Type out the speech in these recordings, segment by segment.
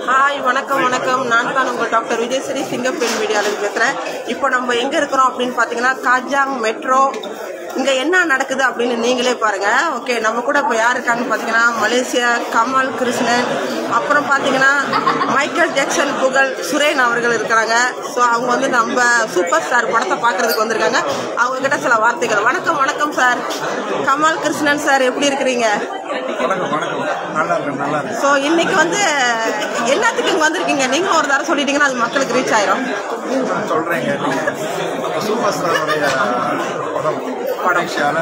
Hi வணக்கம் வணக்கம் நான் தான் உங்கள் டாக்டர் விஜயஸ்ரீ சிங்கப்பெண் மீடியாவில் பேசுகிறேன் இப்போ நம்ம எங்கே இருக்கிறோம் அப்படின்னு பார்த்தீங்கன்னா காஜாங் மெட்ரோ இங்கே என்ன நடக்குது அப்படின்னு நீங்களே பாருங்க ஓகே நம்ம கூட இப்போ யார் இருக்காங்கன்னு பார்த்தீங்கன்னா மலேசியா கமல் கிருஷ்ணன் அப்புறம் பார்த்தீங்கன்னா மைக்கேல் ஜாக்சன் புகழ் சுரேன் அவர்கள் இருக்கிறாங்க ஸோ அவங்க வந்து நம்ம சூப்பர் ஸ்டார் படத்தை பார்க்கறதுக்கு வந்திருக்காங்க அவங்க கிட்ட சில வார்த்தைகள் வணக்கம் வணக்கம் சார் கமல் கிருஷ்ணன் சார் எப்படி இருக்கிறீங்க வணக்கம் வணக்கம் நல்லா இருக்கு நல்லா இருக்கு ஸோ இன்னைக்கு வந்து எல்லாத்துக்கும் இங்கே வந்திருக்கீங்க நீங்களும் ஒரு தடவை சொல்லிட்டீங்கன்னா அது மக்களுக்கு ரீச் ஆயிரும் நான் சொல்றேங்க நம்ம சூப்பர் ஸ்டாருடைய படம் மலேசியாவில்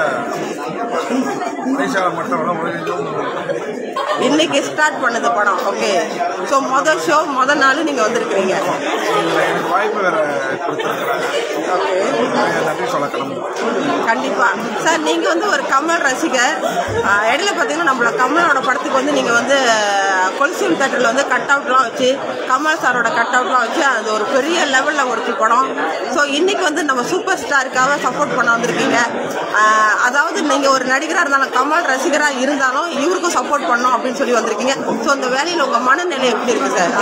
மலேசியாவில் மட்டும் இல்லை உலகெங்கும் இன்னைக்கு ஸ்டார்ட் பண்ணுது படம் ஓகே ஸோ மொதல் ஷோ மொதல் நாள் நீங்கள் வந்திருக்கிறீங்க இதில் எனக்கு வாய்ப்பு வேற கொடுத்துருக்குறாங்க ஓகே நிறைய நன்றி சொல்ல கிளம்புறேன் கண்டிப்பா சார் நீங்க வந்து ஒரு கமல் ரசிகர் ஆஹ் இடையில பாத்தீங்கன்னா நம்மள கமலோட படத்துக்கு வந்து நீங்க வந்து கொலுசியம் தேட்டர்ல வந்து கட் அவுட்லாம் வச்சு கமல் சாரோட கட் அவுட்லாம் வச்சு அது ஒரு பெரிய லெவல்ல ஒரு படம் ஸோ இன்னைக்கு வந்து நம்ம சூப்பர் ஸ்டாருக்காக சப்போர்ட் பண்ண வந்திருக்கீங்க ஆஹ் அதாவது நீங்க ஒரு நடிகரா இருந்தாலும் கமல் ரசிகரா இருந்தாலும் இவருக்கும் சப்போர்ட் பண்ணோம் அப்படின்னு சொல்லி வந்திருக்கீங்க ஸோ அந்த வேலையில உங்க மனநிலை எப்படி இருக்கு சார்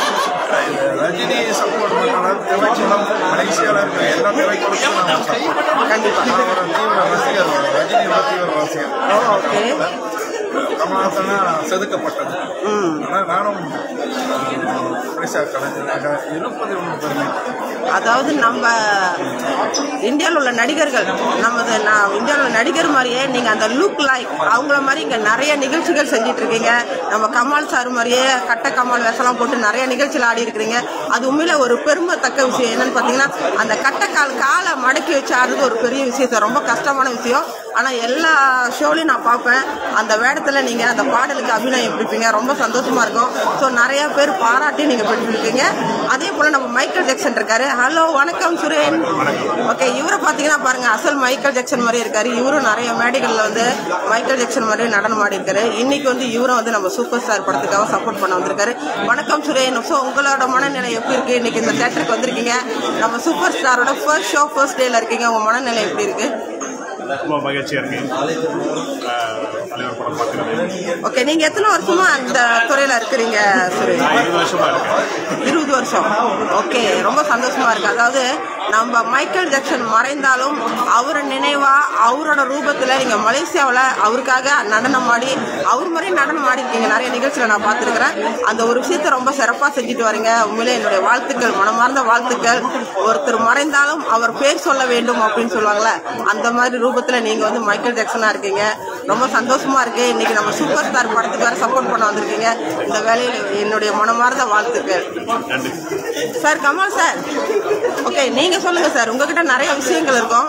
ரஜினி சப்போர்ட் பண்ணனால திரைப்படம் மலேசியாவில் இருக்கிற எல்லா திரைப்படத்துக்கும் நான் சப்போர்ட் கண்டிப்பா நான் ஒரு தீவிர ரசிகர் ரஜினியோட தீவிர ரசிகர் ஓகே கமலஹாசனா செதுக்கப்பட்டது ம் ஆனால் நானும் மலேசியா கலைஞராக இருப்பது ஒன்று பெருமை அதாவது நம்ம இந்தியாவில் உள்ள நடிகர்கள் நமது நான் இந்தியாவில் உள்ள நடிகர் மாதிரியே நீங்கள் அந்த லுக் லைக் அவங்கள மாதிரி இங்கே நிறைய நிகழ்ச்சிகள் செஞ்சுட்டு இருக்கீங்க நம்ம கமால் சார் மாதிரியே கட்ட கமால் வேஷம்லாம் போட்டு நிறைய நிகழ்ச்சியில் ஆடி இருக்கிறீங்க அது உண்மையில ஒரு பெருமைத்தக்க விஷயம் என்னன்னு பார்த்தீங்கன்னா அந்த கட்டக்கால் காலை மடக்கி வச்சு ஆடுறது ஒரு பெரிய விஷயம் சார் ரொம்ப கஷ்டமான விஷயம் ஆனால் எல்லா ஷோலையும் நான் பார்ப்பேன் அந்த வேடத்தில் நீங்கள் அந்த பாடலுக்கு அபிநயம் பிடிப்பீங்க ரொம்ப சந்தோஷமா இருக்கும் ஸோ நிறைய பேர் பாராட்டி நீங்கள் பெற்றிருக்கீங்க அதே போல் நம்ம மைக்கேல் ஜாக்சன் இருக்காரு ஹலோ வணக்கம் சுரேன் ஓகே இவரை பார்த்தீங்கன்னா பாருங்க அசல் மைக்கேல் ஜாக்சன் மாதிரி இருக்காரு இவரும் நிறைய மேடைகளில் வந்து மைக்கேல் ஜாக்சன் மாதிரி நடனம் ஆடி இருக்காரு இன்னைக்கு வந்து இவரும் வந்து நம்ம சூப்பர் ஸ்டார் படத்துக்காக சப்போர்ட் பண்ண வந்திருக்காரு வணக்கம் சுரேன் ஸோ உங்களோட மனநிலை எப்படி இருக்கு இன்னைக்கு இந்த தேட்டருக்கு வந்திருக்கீங்க நம்ம சூப்பர் ஸ்டாரோட ஃபர்ஸ்ட் ஷோ ஃபர்ஸ்ட் டேல இருக்கீங்க உங்க மனநிலை எப்படி இருக்கு ரொம்ப மகிழ்ச்சியாக இருக்கேன் ஆஹ் தலைவர் படம் பார்க்குறது ஓகே நீங்க எத்தனை வருஷமா அந்த துறையில இருக்கிறீங்க சுரேஷ் நான் இருபது வருஷமாக இருக்கேன் இருபது வருஷம் ஓகே ரொம்ப சந்தோஷமா இருக்கு அதாவது நம்ம மைக்கேல் ஜாக்சன் மறைந்தாலும் அவரை நினைவா அவரோட ரூபத்துல நீங்க மலேசியாவில் அவருக்காக நடனம் ஆடி அவர் மாதிரி நடனம் ஆடி இருக்கீங்க நிறைய நிகழ்ச்சியில நான் பார்த்துருக்கிறேன் அந்த ஒரு விஷயத்த ரொம்ப சிறப்பா செஞ்சுட்டு வரீங்க உண்மையிலே என்னுடைய வாழ்த்துக்கள் மனமார்ந்த வாழ்த்துக்கள் ஒருத்தர் மறைந்தாலும் அவர் பேர் சொல்ல வேண்டும் அப்படின்னு சொல்லுவாங்கல்ல அந்த மாதிரி ரூபத்துல நீங்க வந்து மைக்கேல் ஜாக்சனா இருக்கீங்க ரொம்ப சந்தோஷமா இருக்கு இன்னைக்கு நம்ம சூப்பர் ஸ்டார் படத்துக்கு வேற சப்போர்ட் பண்ண வந்திருக்கீங்க இந்த வேலையில் என்னுடைய மனமார்ந்த வாழ்த்துக்கள் நன்றி சார் கமல் சார் ஓகே நீங்க சொல்லுங்க சார் உங்ககிட்ட நிறைய விஷயங்கள் இருக்கும்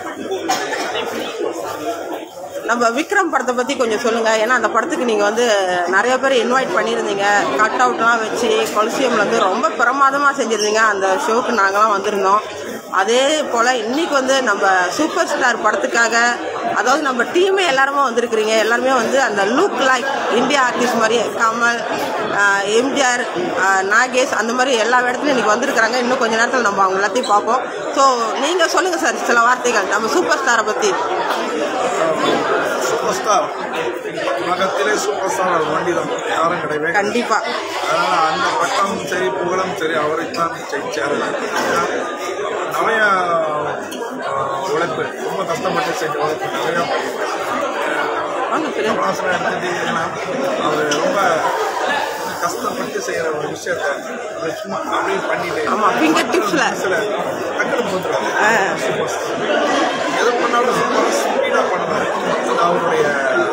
நம்ம விக்ரம் படத்தை பத்தி கொஞ்சம் சொல்லுங்க ஏன்னா அந்த படத்துக்கு நீங்க வந்து நிறைய பேர் இன்வைட் பண்ணியிருந்தீங்க கட் அவுட்லாம் வச்சு கொலசியம்ல வந்து ரொம்ப பிரமாதமா செஞ்சிருந்தீங்க அந்த ஷோக்கு நாங்களாம் வந்திருந்தோம் அதே போல இன்னைக்கு வந்து நம்ம சூப்பர் ஸ்டார் படத்துக்காக அதாவது நம்ம டீமே எல்லாருமே வந்திருக்கிறீங்க எல்லாருமே வந்து அந்த லுக் லைக் இந்தியா ஆர்டிஸ்ட் மாதிரி கமல் ஆஹ் எம்ஜிஆர் ஆஹ் நாகேஷ் அந்த மாதிரி எல்லா இடத்துலையும் இன்னைக்கு வந்திருக்கிறாங்க இன்னும் கொஞ்ச நேரத்தில் நம்ம அவங்க எல்லாத்தையும் பார்ப்போம் ஸோ நீங்கள் சொல்லுங்கள் சார் சில வார்த்தைகள் நம்ம சூப்பர் ஸ்டாரை பற்றி சூப்பர் ஸ்டார் உலகத்திலே சூப்பர் ஸ்டார் ஒரு வண்டிதான் யாரும் கிடையவே கிடையாது. கண்டிப்பாக அதனால அந்த பட்டம் சரி புகழும் சரி அவருக்கு தான் சேருது நிறைய ஆஹ், உழைப்பு ரொம்ப கஷ்டப்பட்டு செஞ்ச உழைப்பு நிறைய வாங்க பிரியா. கமலாசனம் எடுத்துட்டீங்கன்னா அவர் ரொம்ப கஷ்டப்பட்டு செய்யற ஒரு விஷயத்த அதை சும்மா அப்படியே பண்ணிட்டு ஆமா, finger tipsல. சில டக்குனு போட்டுருவாங்க ஆ. சூப்பர் ஸ்டார் எது பண்ணாலும் சூப்பராக ஸ்பீடாக பண்ணுவார் அவருடைய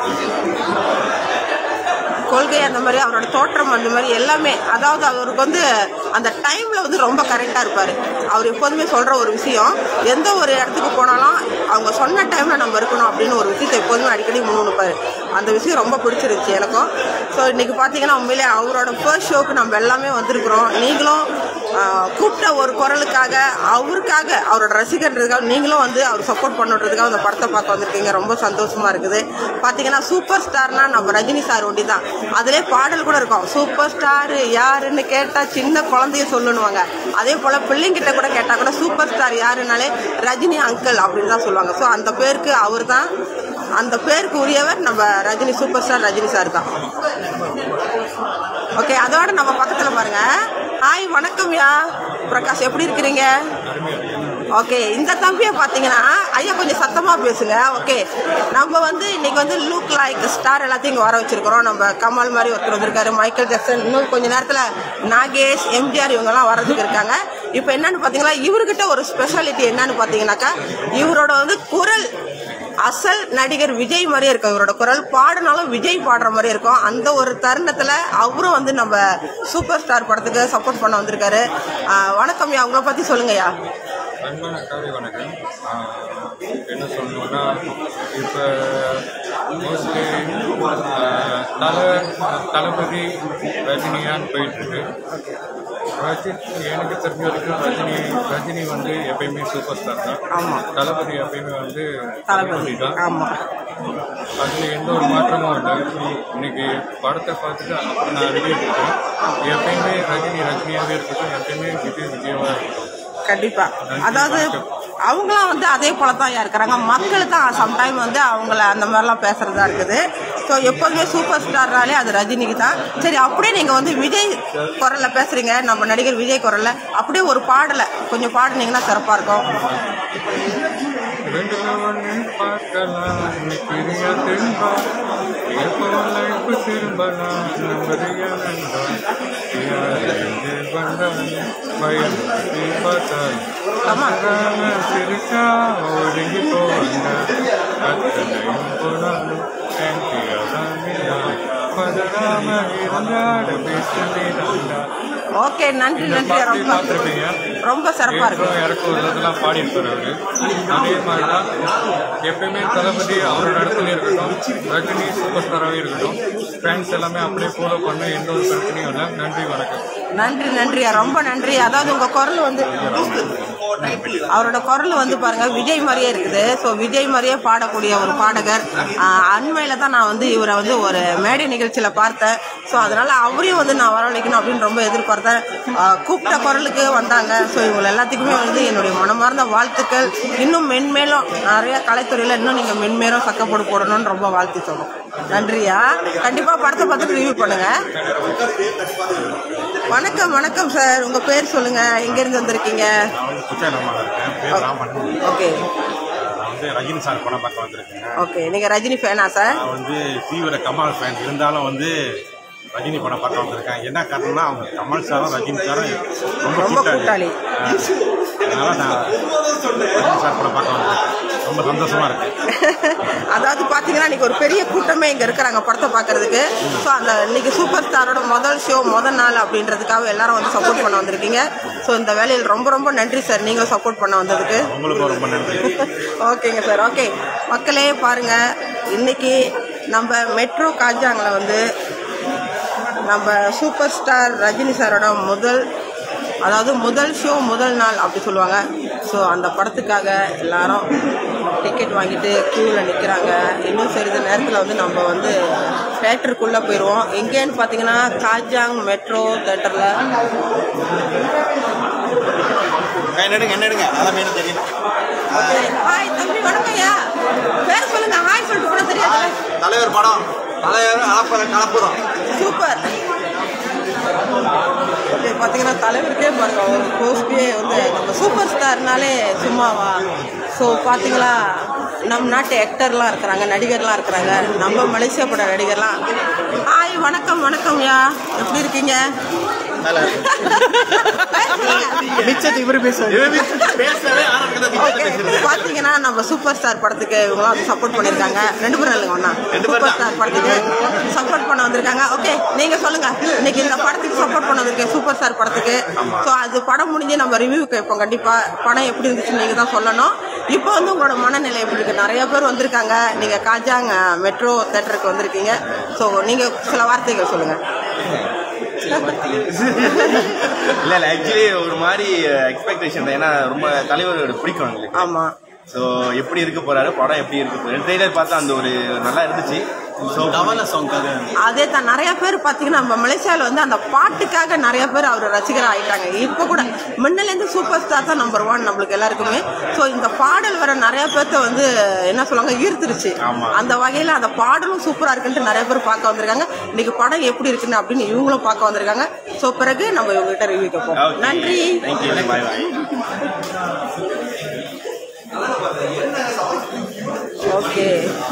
கொள்கை அந்த மாதிரி அவரோட தோற்றம் அந்த மாதிரி எல்லாமே அதாவது அவருக்கு வந்து அந்த டைம்ல வந்து ரொம்ப கரெக்டாக இருப்பார் அவர் எப்போதுமே சொல்ற ஒரு விஷயம் எந்த ஒரு இடத்துக்கு போனாலும் அவங்க சொன்ன டைம்ல நம்ம இருக்கணும் அப்படின்னு ஒரு விஷயத்தை எப்போதுமே அடிக்கடி முன்னுப்பாரு அந்த விஷயம் ரொம்ப பிடிச்சிருந்துச்சு எனக்கும் ஸோ இன்னைக்கு பார்த்தீங்கன்னா உண்மையிலே அவரோட ஃபர்ஸ்ட் ஷோக்கு நம்ம எல்லாமே வந்திருக்கிறோம் நீங்களும் ஆஹ், கூப்பிட்ட ஒரு குரலுக்காக அவருக்காக அவரோட ரசிகர்களுக்காக நீங்களும் வந்து அவர் சப்போர்ட் பண்ணுறதுக்காக அந்த படத்தை பார்க்க வந்திருக்கீங்க ரொம்ப சந்தோஷமா இருக்குது பார்த்தீங்கன்னா சூப்பர் ஸ்டார்னா நம்ம ரஜினி சார் ஒண்டி தான் அதிலே பாடல் கூட இருக்கும் சூப்பர் ஸ்டார் யாருன்னு கேட்டால் சின்ன குழந்தைய சொல்லணுவாங்க அதே போல் பிள்ளைங்கிட்ட கூட கேட்டால் கூட சூப்பர் ஸ்டார் யாருனாலே ரஜினி அங்கிள் அப்படின்னு தான் சொல்லுவாங்க ஸோ அந்த பேருக்கு அவர் தான் அந்த பேருக்கு உரியவர் நம்ம Rajini super star Rajini sir தான் ஓகே அதோட நம்ம பக்கத்துல பாருங்க ஹாய் வணக்கம் யா பிரகாஷ் எப்படி இருக்கிறீங்க ஓகே இந்த தம்பியை பார்த்தீங்கன்னா ஐயா கொஞ்சம் சத்தமாக பேசுங்க ஓகே நம்ம வந்து இன்னைக்கு வந்து லூக் லைக் ஸ்டார் எல்லாத்தையும் இங்கே வர வச்சிருக்கிறோம் நம்ம கமல் மாதிரி ஒருத்தர் வந்திருக்காரு மைக்கேல் ஜாக்சன் இன்னும் கொஞ்ச நேரத்தில் நாகேஷ் எம்ஜிஆர் இவங்கெல்லாம் வர்றதுக்கு இருக்காங்க இப்போ என்னன்னு பார்த்தீங்கன்னா இவர்கிட்ட ஒரு ஸ்பெஷாலிட்டி என்னன்னு பார்த்தீங்கன்னாக்கா இவரோட வந்து குரல் அசல் நடிகர் விஜய் மாதிரியே இருக்கும் இவரோட குரல் பாடினாலும் விஜய் பாடுற மாதிரி இருக்கும் அந்த ஒரு தருணத்துல அவரும் வந்து நம்ம சூப்பர் ஸ்டார் படத்துக்கு சப்போர்ட் பண்ண வந்திருக்காரு ஆஹ் வணக்கம் யா உங்களை பத்தி சொல்லுங்கய்யா அன்பான காலை வணக்கம் ஆஹ் என்ன சொல்லணும்னா இப்போ மோஸ்ட்லி தலை தளபதி ரஜினியான்னு போயிட்டுருக்கு ரஜினி எனக்கு தெரிஞ்ச வரைக்கும் ரஜினி ரஜினி வந்து எப்பயுமே சூப்பர் ஸ்டார் தான் ஆமாம் தளபதி எப்பயுமே வந்து தளபதி தான் ஆமா அதில் எந்த ஒரு மாற்றமும் இல்லை இன்னைக்கு படத்தை பார்த்துட்டு அப்புறம் நான் ரிவ்யூ கொடுக்குறேன் எப்பயுமே ரஜினி ரஜினியாகவே இருக்கட்டும் எப்பயுமே விஜய் விஜயவாக இருக்கட்டும் கண்டிப்பா அதாவது அவங்களாம் வந்து அதே போல தான் இருக்கிறாங்க மக்கள் தான் சம்டைம் வந்து அவங்கள அந்த மாதிரிலாம் பேசுறதா இருக்குது ஸோ எப்போதுமே சூப்பர் ஸ்டார்னாலே அது ரஜினிக்கு தான் சரி அப்படியே நீங்கள் வந்து விஜய் குரல்ல பேசுறீங்க நம்ம நடிகர் விஜய் குரல்ல அப்படியே ஒரு பாடலை கொஞ்சம் பாடுனீங்கன்னா சிறப்பாக இருக்கும் ரெண்டுல ஒண்ணு பார்க்கலாம் பிரியா திரும்ப எப்போ லைஃப் திரும்பலாம் நம்பறியா நண்பா வந்தால் பயம் நீ பார்த்தால் ஆமா. அசராம சிரிச்சா ஒதுங்கி போவாங்க அத்தனையும் போனாலும் தேங்கியா தான் பதறாம இருந்தாட பேசுறீங்க ஓகே நன்றி நன்றி ரொம்ப பார்த்துருப்பீங்க ரொம்ப சிறப்பாக இருக்கு ஏற்றம் இறக்கம் உள்ளதெல்லாம் பாடியிருப்பார் அவரு அதே மாதிரி தான் எப்பயுமே தளபதி அவரோட இடத்துல இருக்கட்டும் ரஜினி சூப்பர் ஸ்டாராகவே இருக்கட்டும் ஃபேன்ஸ் எல்லாமே அப்படியே ஃபாலோ பண்ண எந்த ஒரு பிரச்சனையும் இல்லை நன்றி வணக்கம் நன்றி நன்றி ரொம்ப நன்றி அதாவது உங்க குரல் வந்து அவரோட குரல் வந்து பாருங்க விஜய் மாதிரியே இருக்குது ஸோ விஜய் மாதிரியே பாடக்கூடிய ஒரு பாடகர் ஆஹ் அண்மையில தான் நான் வந்து இவரை வந்து ஒரு மேடை நிகழ்ச்சியில பார்த்தேன் ஸோ அதனால அவரையும் வந்து நான் வரவழைக்கணும் அப்படின்னு ரொம்ப எதிர்பார்த்தேன் ஆஹ் கூப்பிட்ட குரலுக்கு வந்தாங்க ஸோ இவங்க எல்லாத்துக்குமே வந்து என்னுடைய மனமார்ந்த வாழ்த்துக்கள் இன்னும் மென்மேலும் நிறைய கலைத்துறையில இன்னும் நீங்க மென்மேலும் சக்கப்போடு போடணும்னு ரொம்ப வாழ்த்து சொல்லும் நன்றியா கண்டிப்பா படத்தை பார்த்துட்டு ரிவ்யூ பண்ணுங்க வணக்கம் வணக்கம் சார் உங்க பேர் சொல்லுங்க எங்க இருந்து வந்திருக்கீங்க நான் வந்து குச்சாலமாக இருக்கேன் பேர் ராமன் ஓகே நான் வந்து ரஜினி சார் படம் பார்க்க வந்திருக்கேன் ஓகே நீங்க ரஜினி ஃபேனா சார் நான் வந்து தீவிர கமல் ஃபேன் இருந்தாலும் வந்து ரஜினி படம் பார்க்க வந்திருக்கேன் என்ன காரணம்னா அவங்க கமல் சாரும் ரஜினி சாரும் ரொம்ப ரொம்ப கூட்டாளி கூட்டாளி. அதனால நான் ரஜினி சார் படம் பார்க்க வந்திருக்கேன் ரொம்ப சந்தோஷமா இருக்கு அதாவது பாத்தீங்கன்னா இன்னைக்கு ஒரு பெரிய கூட்டமே இங்க இருக்கிறாங்க படத்தை பார்க்கறதுக்கு ஸோ அந்த இன்னைக்கு சூப்பர் ஸ்டாரோட முதல் ஷோ முதல் நாள் அப்படின்றதுக்காக எல்லாரும் வந்து சப்போர்ட் பண்ண வந்திருக்கீங்க ஸோ இந்த வேலையில் ரொம்ப ரொம்ப நன்றி சார் நீங்களும் சப்போர்ட் பண்ண வந்ததுக்கு உங்களுக்கும் ரொம்ப நன்றி ஓகேங்க சார் ஓகே மக்களே பாருங்க இன்னைக்கு நம்ம மெட்ரோ காஞ்சாங்கில் வந்து நம்ம சூப்பர் ஸ்டார் ரஜினி சாரோட முதல் அதாவது முதல் ஷோ முதல் நாள் அப்படி சொல்லுவாங்க ஸோ அந்த படத்துக்காக எல்லாரும் டிக்கெட் வாங்கிட்டு க்யூவில் நிற்கிறாங்க இன்னும் சிறிது நேரத்தில் வந்து நம்ம வந்து தேட்டருக்குள்ளே போயிடுவோம் எங்கேன்னு பார்த்தீங்கன்னா காஜாங் மெட்ரோ தேட்டரில் என்னடுங்க என்னடுங்க அதான் மீன் தெரியும் ஹாய் தம்பி வணக்கம்யா பேர் சொல்லுங்க ஹாய் சொல்லிட்டு கூட தெரியாது தலைவர் படம் தலைவர் கலப்புற கலப்புறம் சூப்பர் ஓகே பார்த்தீங்கன்னா தலைவருக்கே பாருங்க ஒரு போஸ்டே வந்து நம்ம சூப்பர் ஸ்டார்னாலே சும்மாவா ஸோ பார்த்தீங்களா நம் நாட்டு ஆக்டர்லாம் இருக்கிறாங்க நடிகர்லாம் இருக்கிறாங்க நம்ம மலேசியா பட நடிகர்லாம் ஹாய் வணக்கம் வணக்கம்யா எப்படி இருக்கீங்க மிச்சத்துக்கு இவரு பேசுவாங்க பேசவே ஓகே பாத்தீங்கன்னா நம்ம சூப்பர் ஸ்டார் படத்துக்கு இவங்களாம் வந்து சப்போர்ட் பண்ணிருக்காங்க ரெண்டு பேரும் இல்லைங்க ஒண்ணா சூப்பர் ஸ்டார் படத்துக்கு சப்போர்ட் பண்ண வந்திருக்காங்க ஓகே நீங்க சொல்லுங்க இன்னைக்கு இந்த படத்துக்கு சப்போர்ட் பண்ண வந்திருக்கேன் சூப்பர் ஸ்டார் படத்துக்கு ஸோ அது படம் முடிஞ்சு நம்ம ரிவ்யூ கேட்போம் கண்டிப்பா படம் எப்படி இருந்துச்சுன்னு நீங்க தான் சொல்லணும் இப்போ வந்து உங்களோட மனநிலை எப்படி இருக்கு நிறைய பேர் வந்திருக்காங்க நீங்க காஜாங் மெட்ரோ தேட்டருக்கு வந்திருக்கீங்க ஸோ நீங்க சில வார்த்தைகள் சொல்லுங்க இல்ல இல்ல ஆக்சுவலி ஒரு மாதிரி எக்ஸ்பெக்டேஷன் தான் ஏன்னா ரொம்ப தலைவர் பிடிக்கும் எங்களுக்கு ஆமா ஸோ எப்படி இருக்க போறாரு படம் எப்படி இருக்க போறாரு ட்ரெய்லர் பார்த்தா அந்த ஒரு நல்லா இருந்துச்சு கவலை சாங்காக அதே தான் நிறைய பேர் பார்த்தீங்கன்னா நம்ம மலேசியாவில் வந்து அந்த பாட்டுக்காக நிறைய பேர் அவர் ரசிகர் ஆயிட்டாங்க இப்போ கூட முன்னிலேருந்து சூப்பர் ஸ்டார் தான் நம்பர் ஒன் நம்மளுக்கு எல்லாருக்குமே ஸோ இந்த பாடல் வர நிறைய பேர்த்த வந்து என்ன சொல்லுவாங்க ஈர்த்துருச்சு அந்த வகையில் அந்த பாடலும் சூப்பராக இருக்குன்ட்டு நிறைய பேர் பார்க்க வந்திருக்காங்க இன்னைக்கு படம் எப்படி இருக்குன்னு அப்படின்னு இவங்களும் பார்க்க வந்திருக்காங்க ஸோ பிறகு நம்ம இவங்ககிட்ட ரிவ்யூ கேட்போம் நன்றி thank you bye bye okay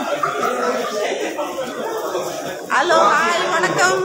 hello hi வணக்கம்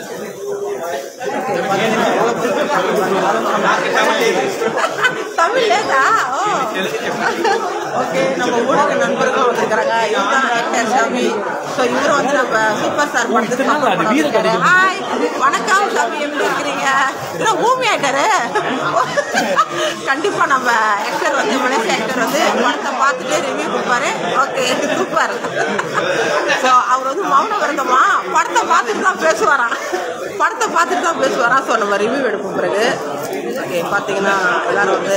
தமிழ் லேதா ஓ ஓகே நம்ம ஊடக நண்பர்களும் வந்திருக்கிறாங்க இதுதான் ஆக்டர் ஷமி ஸோ இவரும் வந்து நம்ம சூப்பர் ஸ்டார் படத்துக்கு support பண்ண வந்திருக்காரு. ஹாய் வணக்கம் ஷமி எப்படி இருக்கிறீங்க இன்னும் பூமி ஆக்டரு கண்டிப்பா நம்ம ஆக்டர் வந்து மலேசிய ஆக்டர் வந்து படத்தை பார்த்துட்டு ரிவ்யூ கொடுப்பாரு ஓகே சூப்பர் ஸோ அவர் வந்து மௌன விரதமா படத்தை பார்த்துட்டு தான் பேசுவாராம் படத்தை பார்த்துட்டு தான் பேசுவாராம் ஸோ நம்ம ரிவ்யூ எடுப்போம் பிறகு ஓகே பார்த்தீங்கன்னா எல்லாரும் வந்து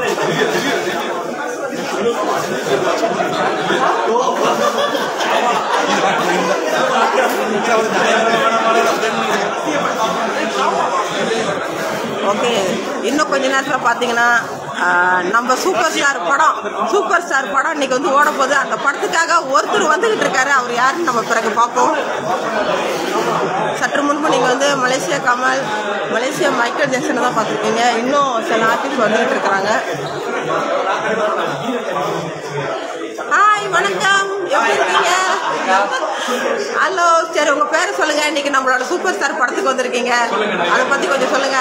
ஓகே இன்னும் கொஞ்ச நேரத்தில் பார்த்தீங்கன்னா ஆஹ், நம்ம சூப்பர் ஸ்டார் படம் சூப்பர் ஸ்டார் படம் இன்னைக்கு வந்து ஓட போகுது அந்த படத்துக்காக ஒருத்தர் வந்துகிட்டு இருக்காரு அவர் யாருன்னு நம்ம பிறகு பார்ப்போம் சற்று முன்பு நீங்கள் வந்து மலேசியா கமல் மலேசியா மைக்கேல் ஜாக்சனை தான் பார்த்துருக்கீங்க இன்னும் சில ஆர்டிஸ்ட் வந்துகிட்டு இருக்கிறாங்க ஹாய் வணக்கம் எப்படி இருக்கீங்க ஹலோ சரி உங்க பேரை சொல்லுங்க இன்னைக்கு நம்மளோட சூப்பர் ஸ்டார் படத்துக்கு வந்திருக்கீங்க அதை பத்தி கொஞ்சம் சொல்லுங்க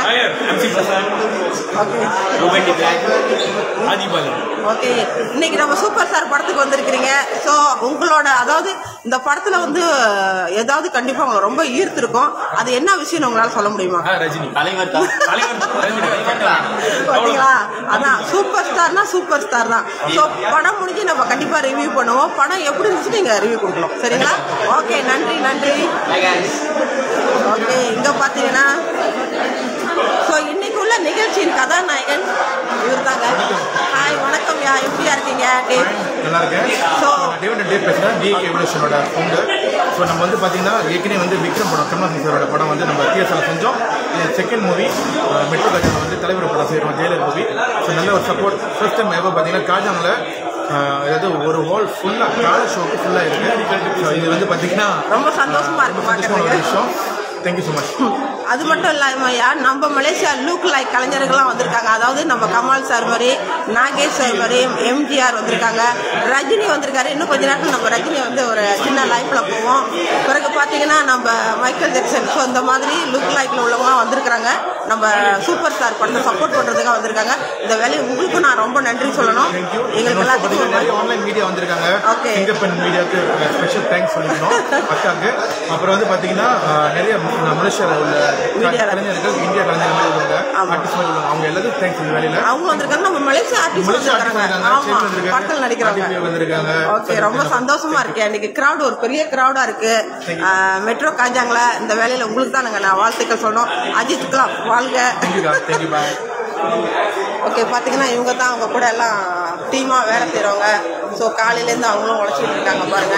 ஓகே இன்னைக்கு நம்ம சூப்பர் ஸ்டார் படத்துக்கு வந்திருக்கிறீங்க ஸோ உங்களோட அதாவது இந்த படத்துல வந்து ஏதாவது கண்டிப்பா உங்களை ரொம்ப ஈர்த்திருக்கும் அது என்ன விஷயம் உங்களால சொல்ல முடியுமா தலைவர் தான் பாத்தீங்களா அதான் சூப்பர் ஸ்டார்னா சூப்பர் ஸ்டார் தான் ஸோ படம் முடிஞ்சு நம்ம கண்டிப்பா ரிவ்யூ பண்ணுவோம் படம் எப்படி இருந்துச்சு நீங்க ரிவ்யூ கொடுக்கணும் சரிங்களா ஓகே நன்றி நன்றி ஓகே இங்க பாத்தீங்கன்னா ஸோ இன்னைக்கு உள்ள நிகழ்ச்சியின் கதாநாயகன் இவர் தாங்க ஹாய் வணக்கம் யா எப்படியா இருக்கீங்க டேவ் நல்லா இருக்கேன் ஸோ டேவிட் டே பேசுகிறேன் டிஏ எவல்யூஷனோட ஃபவுண்டர் ஸோ நம்ம வந்து பார்த்தீங்கன்னா ஏற்கனவே வந்து விக்ரம் படம் கமல்ஹாசன் சாரோட படம் வந்து நம்ம தியேட்டரில் செஞ்சோம் செகண்ட் மூவி மெட்ரோ கட்சியில் வந்து தலைவர் படம் செய்கிறோம் ஜெயலலிதா மூவி ஸோ நல்ல ஒரு சப்போர்ட் ஃபர்ஸ்ட் டைம் எவ்வளோ பார்த்தீங்கன்னா காஜாங்கில் அதாவது ஒரு ஹால் ஃபுல்லாக கால ஷோக்கு ஃபுல்லாக இருக்குது ஸோ இது வந்து பார்த்தீங்கன்னா ரொம்ப சந்தோஷமா இருக்கு சந்தோஷமான ஒரு பார்க்கறதுக்கு விஷயம் தேங்க்யூ ஸோ மச் அது மட்டும் இல்லாமயா நம்ம மலேசியா லுக் லைக் கலைஞர்கள்லாம் வந்திருக்காங்க அதாவது நம்ம கமால் சார் மாதிரி நாகேஷ் சார் மாதிரி எம்ஜிஆர் வந்திருக்காங்க ரஜினி வந்திருக்காரு இன்னும் கொஞ்ச நேரத்தில் நம்ம ரஜினி வந்து ஒரு சின்ன லைஃப்ல போவோம் பிறகு பார்த்தீங்கன்னா நம்ம மைக்கேல் ஜாக்சன் ஸோ இந்த மாதிரி லுக் லைக்ல உள்ளவங்கலாம் வந்திருக்காங்க நம்ம சூப்பர் ஸ்டார் படத்தை சப்போர்ட் பண்றதுக்காக வந்திருக்காங்க இந்த வேலையை உங்களுக்கும் நான் ரொம்ப நன்றி சொல்லணும் எங்களுக்கு எல்லாத்துக்கும் நிறைய ஆன்லைன் மீடியா வந்திருக்காங்க Okay. சிங்கப்பெண் மீடியாவுக்கு ஸ்பெஷல் தேங்க்ஸ் சொல்லிக்கணும் அக்காவுக்கு அப்புறம் வந்து பார்த்தீங்கன்னா அஹ், நிறைய மலேசியாவில் உள்ள Media. கலைஞர்கள் இந்தியா கலைஞர்கள் மாதிரி உள்ளவங்க ஆமா. ஆர்டிஸ்ட் மாதிரி உள்ளவங்க அவங்க எல்லாத்துக்கும் தேங்க்ஸ் இந்த வேலையில அவங்க வந்திருக்காங்க நம்ம மலேசியா ஆர்டிஸ்ட் மலேசியா artist வந்திருக்காங்க வந்திருக்காங்க, ஆமா சென்னை வந்திருக்காங்க, படத்தில் நடிக்கிறவங்க RTP வந்திருக்காங்க. ஓகே ரொம்ப சந்தோஷமா இருக்கு இன்னைக்கு கிரவுட் ஒரு பெரிய கிரவுடா இருக்கு மெட்ரோ காஞ்சாங்கள இந்த வேலையில உங்களுக்கு தான் நாங்க நான் வாழ்த்துக்கள் சொன்னோம் அஜித் கிளாப் வாழ்க தேங்க்யூ தேங்க்யூ பாய் ஓகே பாத்தீங்கன்னா இவங்க தான் அவங்க கூட எல்லாம் டீமா வேலை செய்றவங்க ஸோ காலையிலேருந்து அவங்களும் உழைச்சிட்டு இருக்காங்க பாருங்க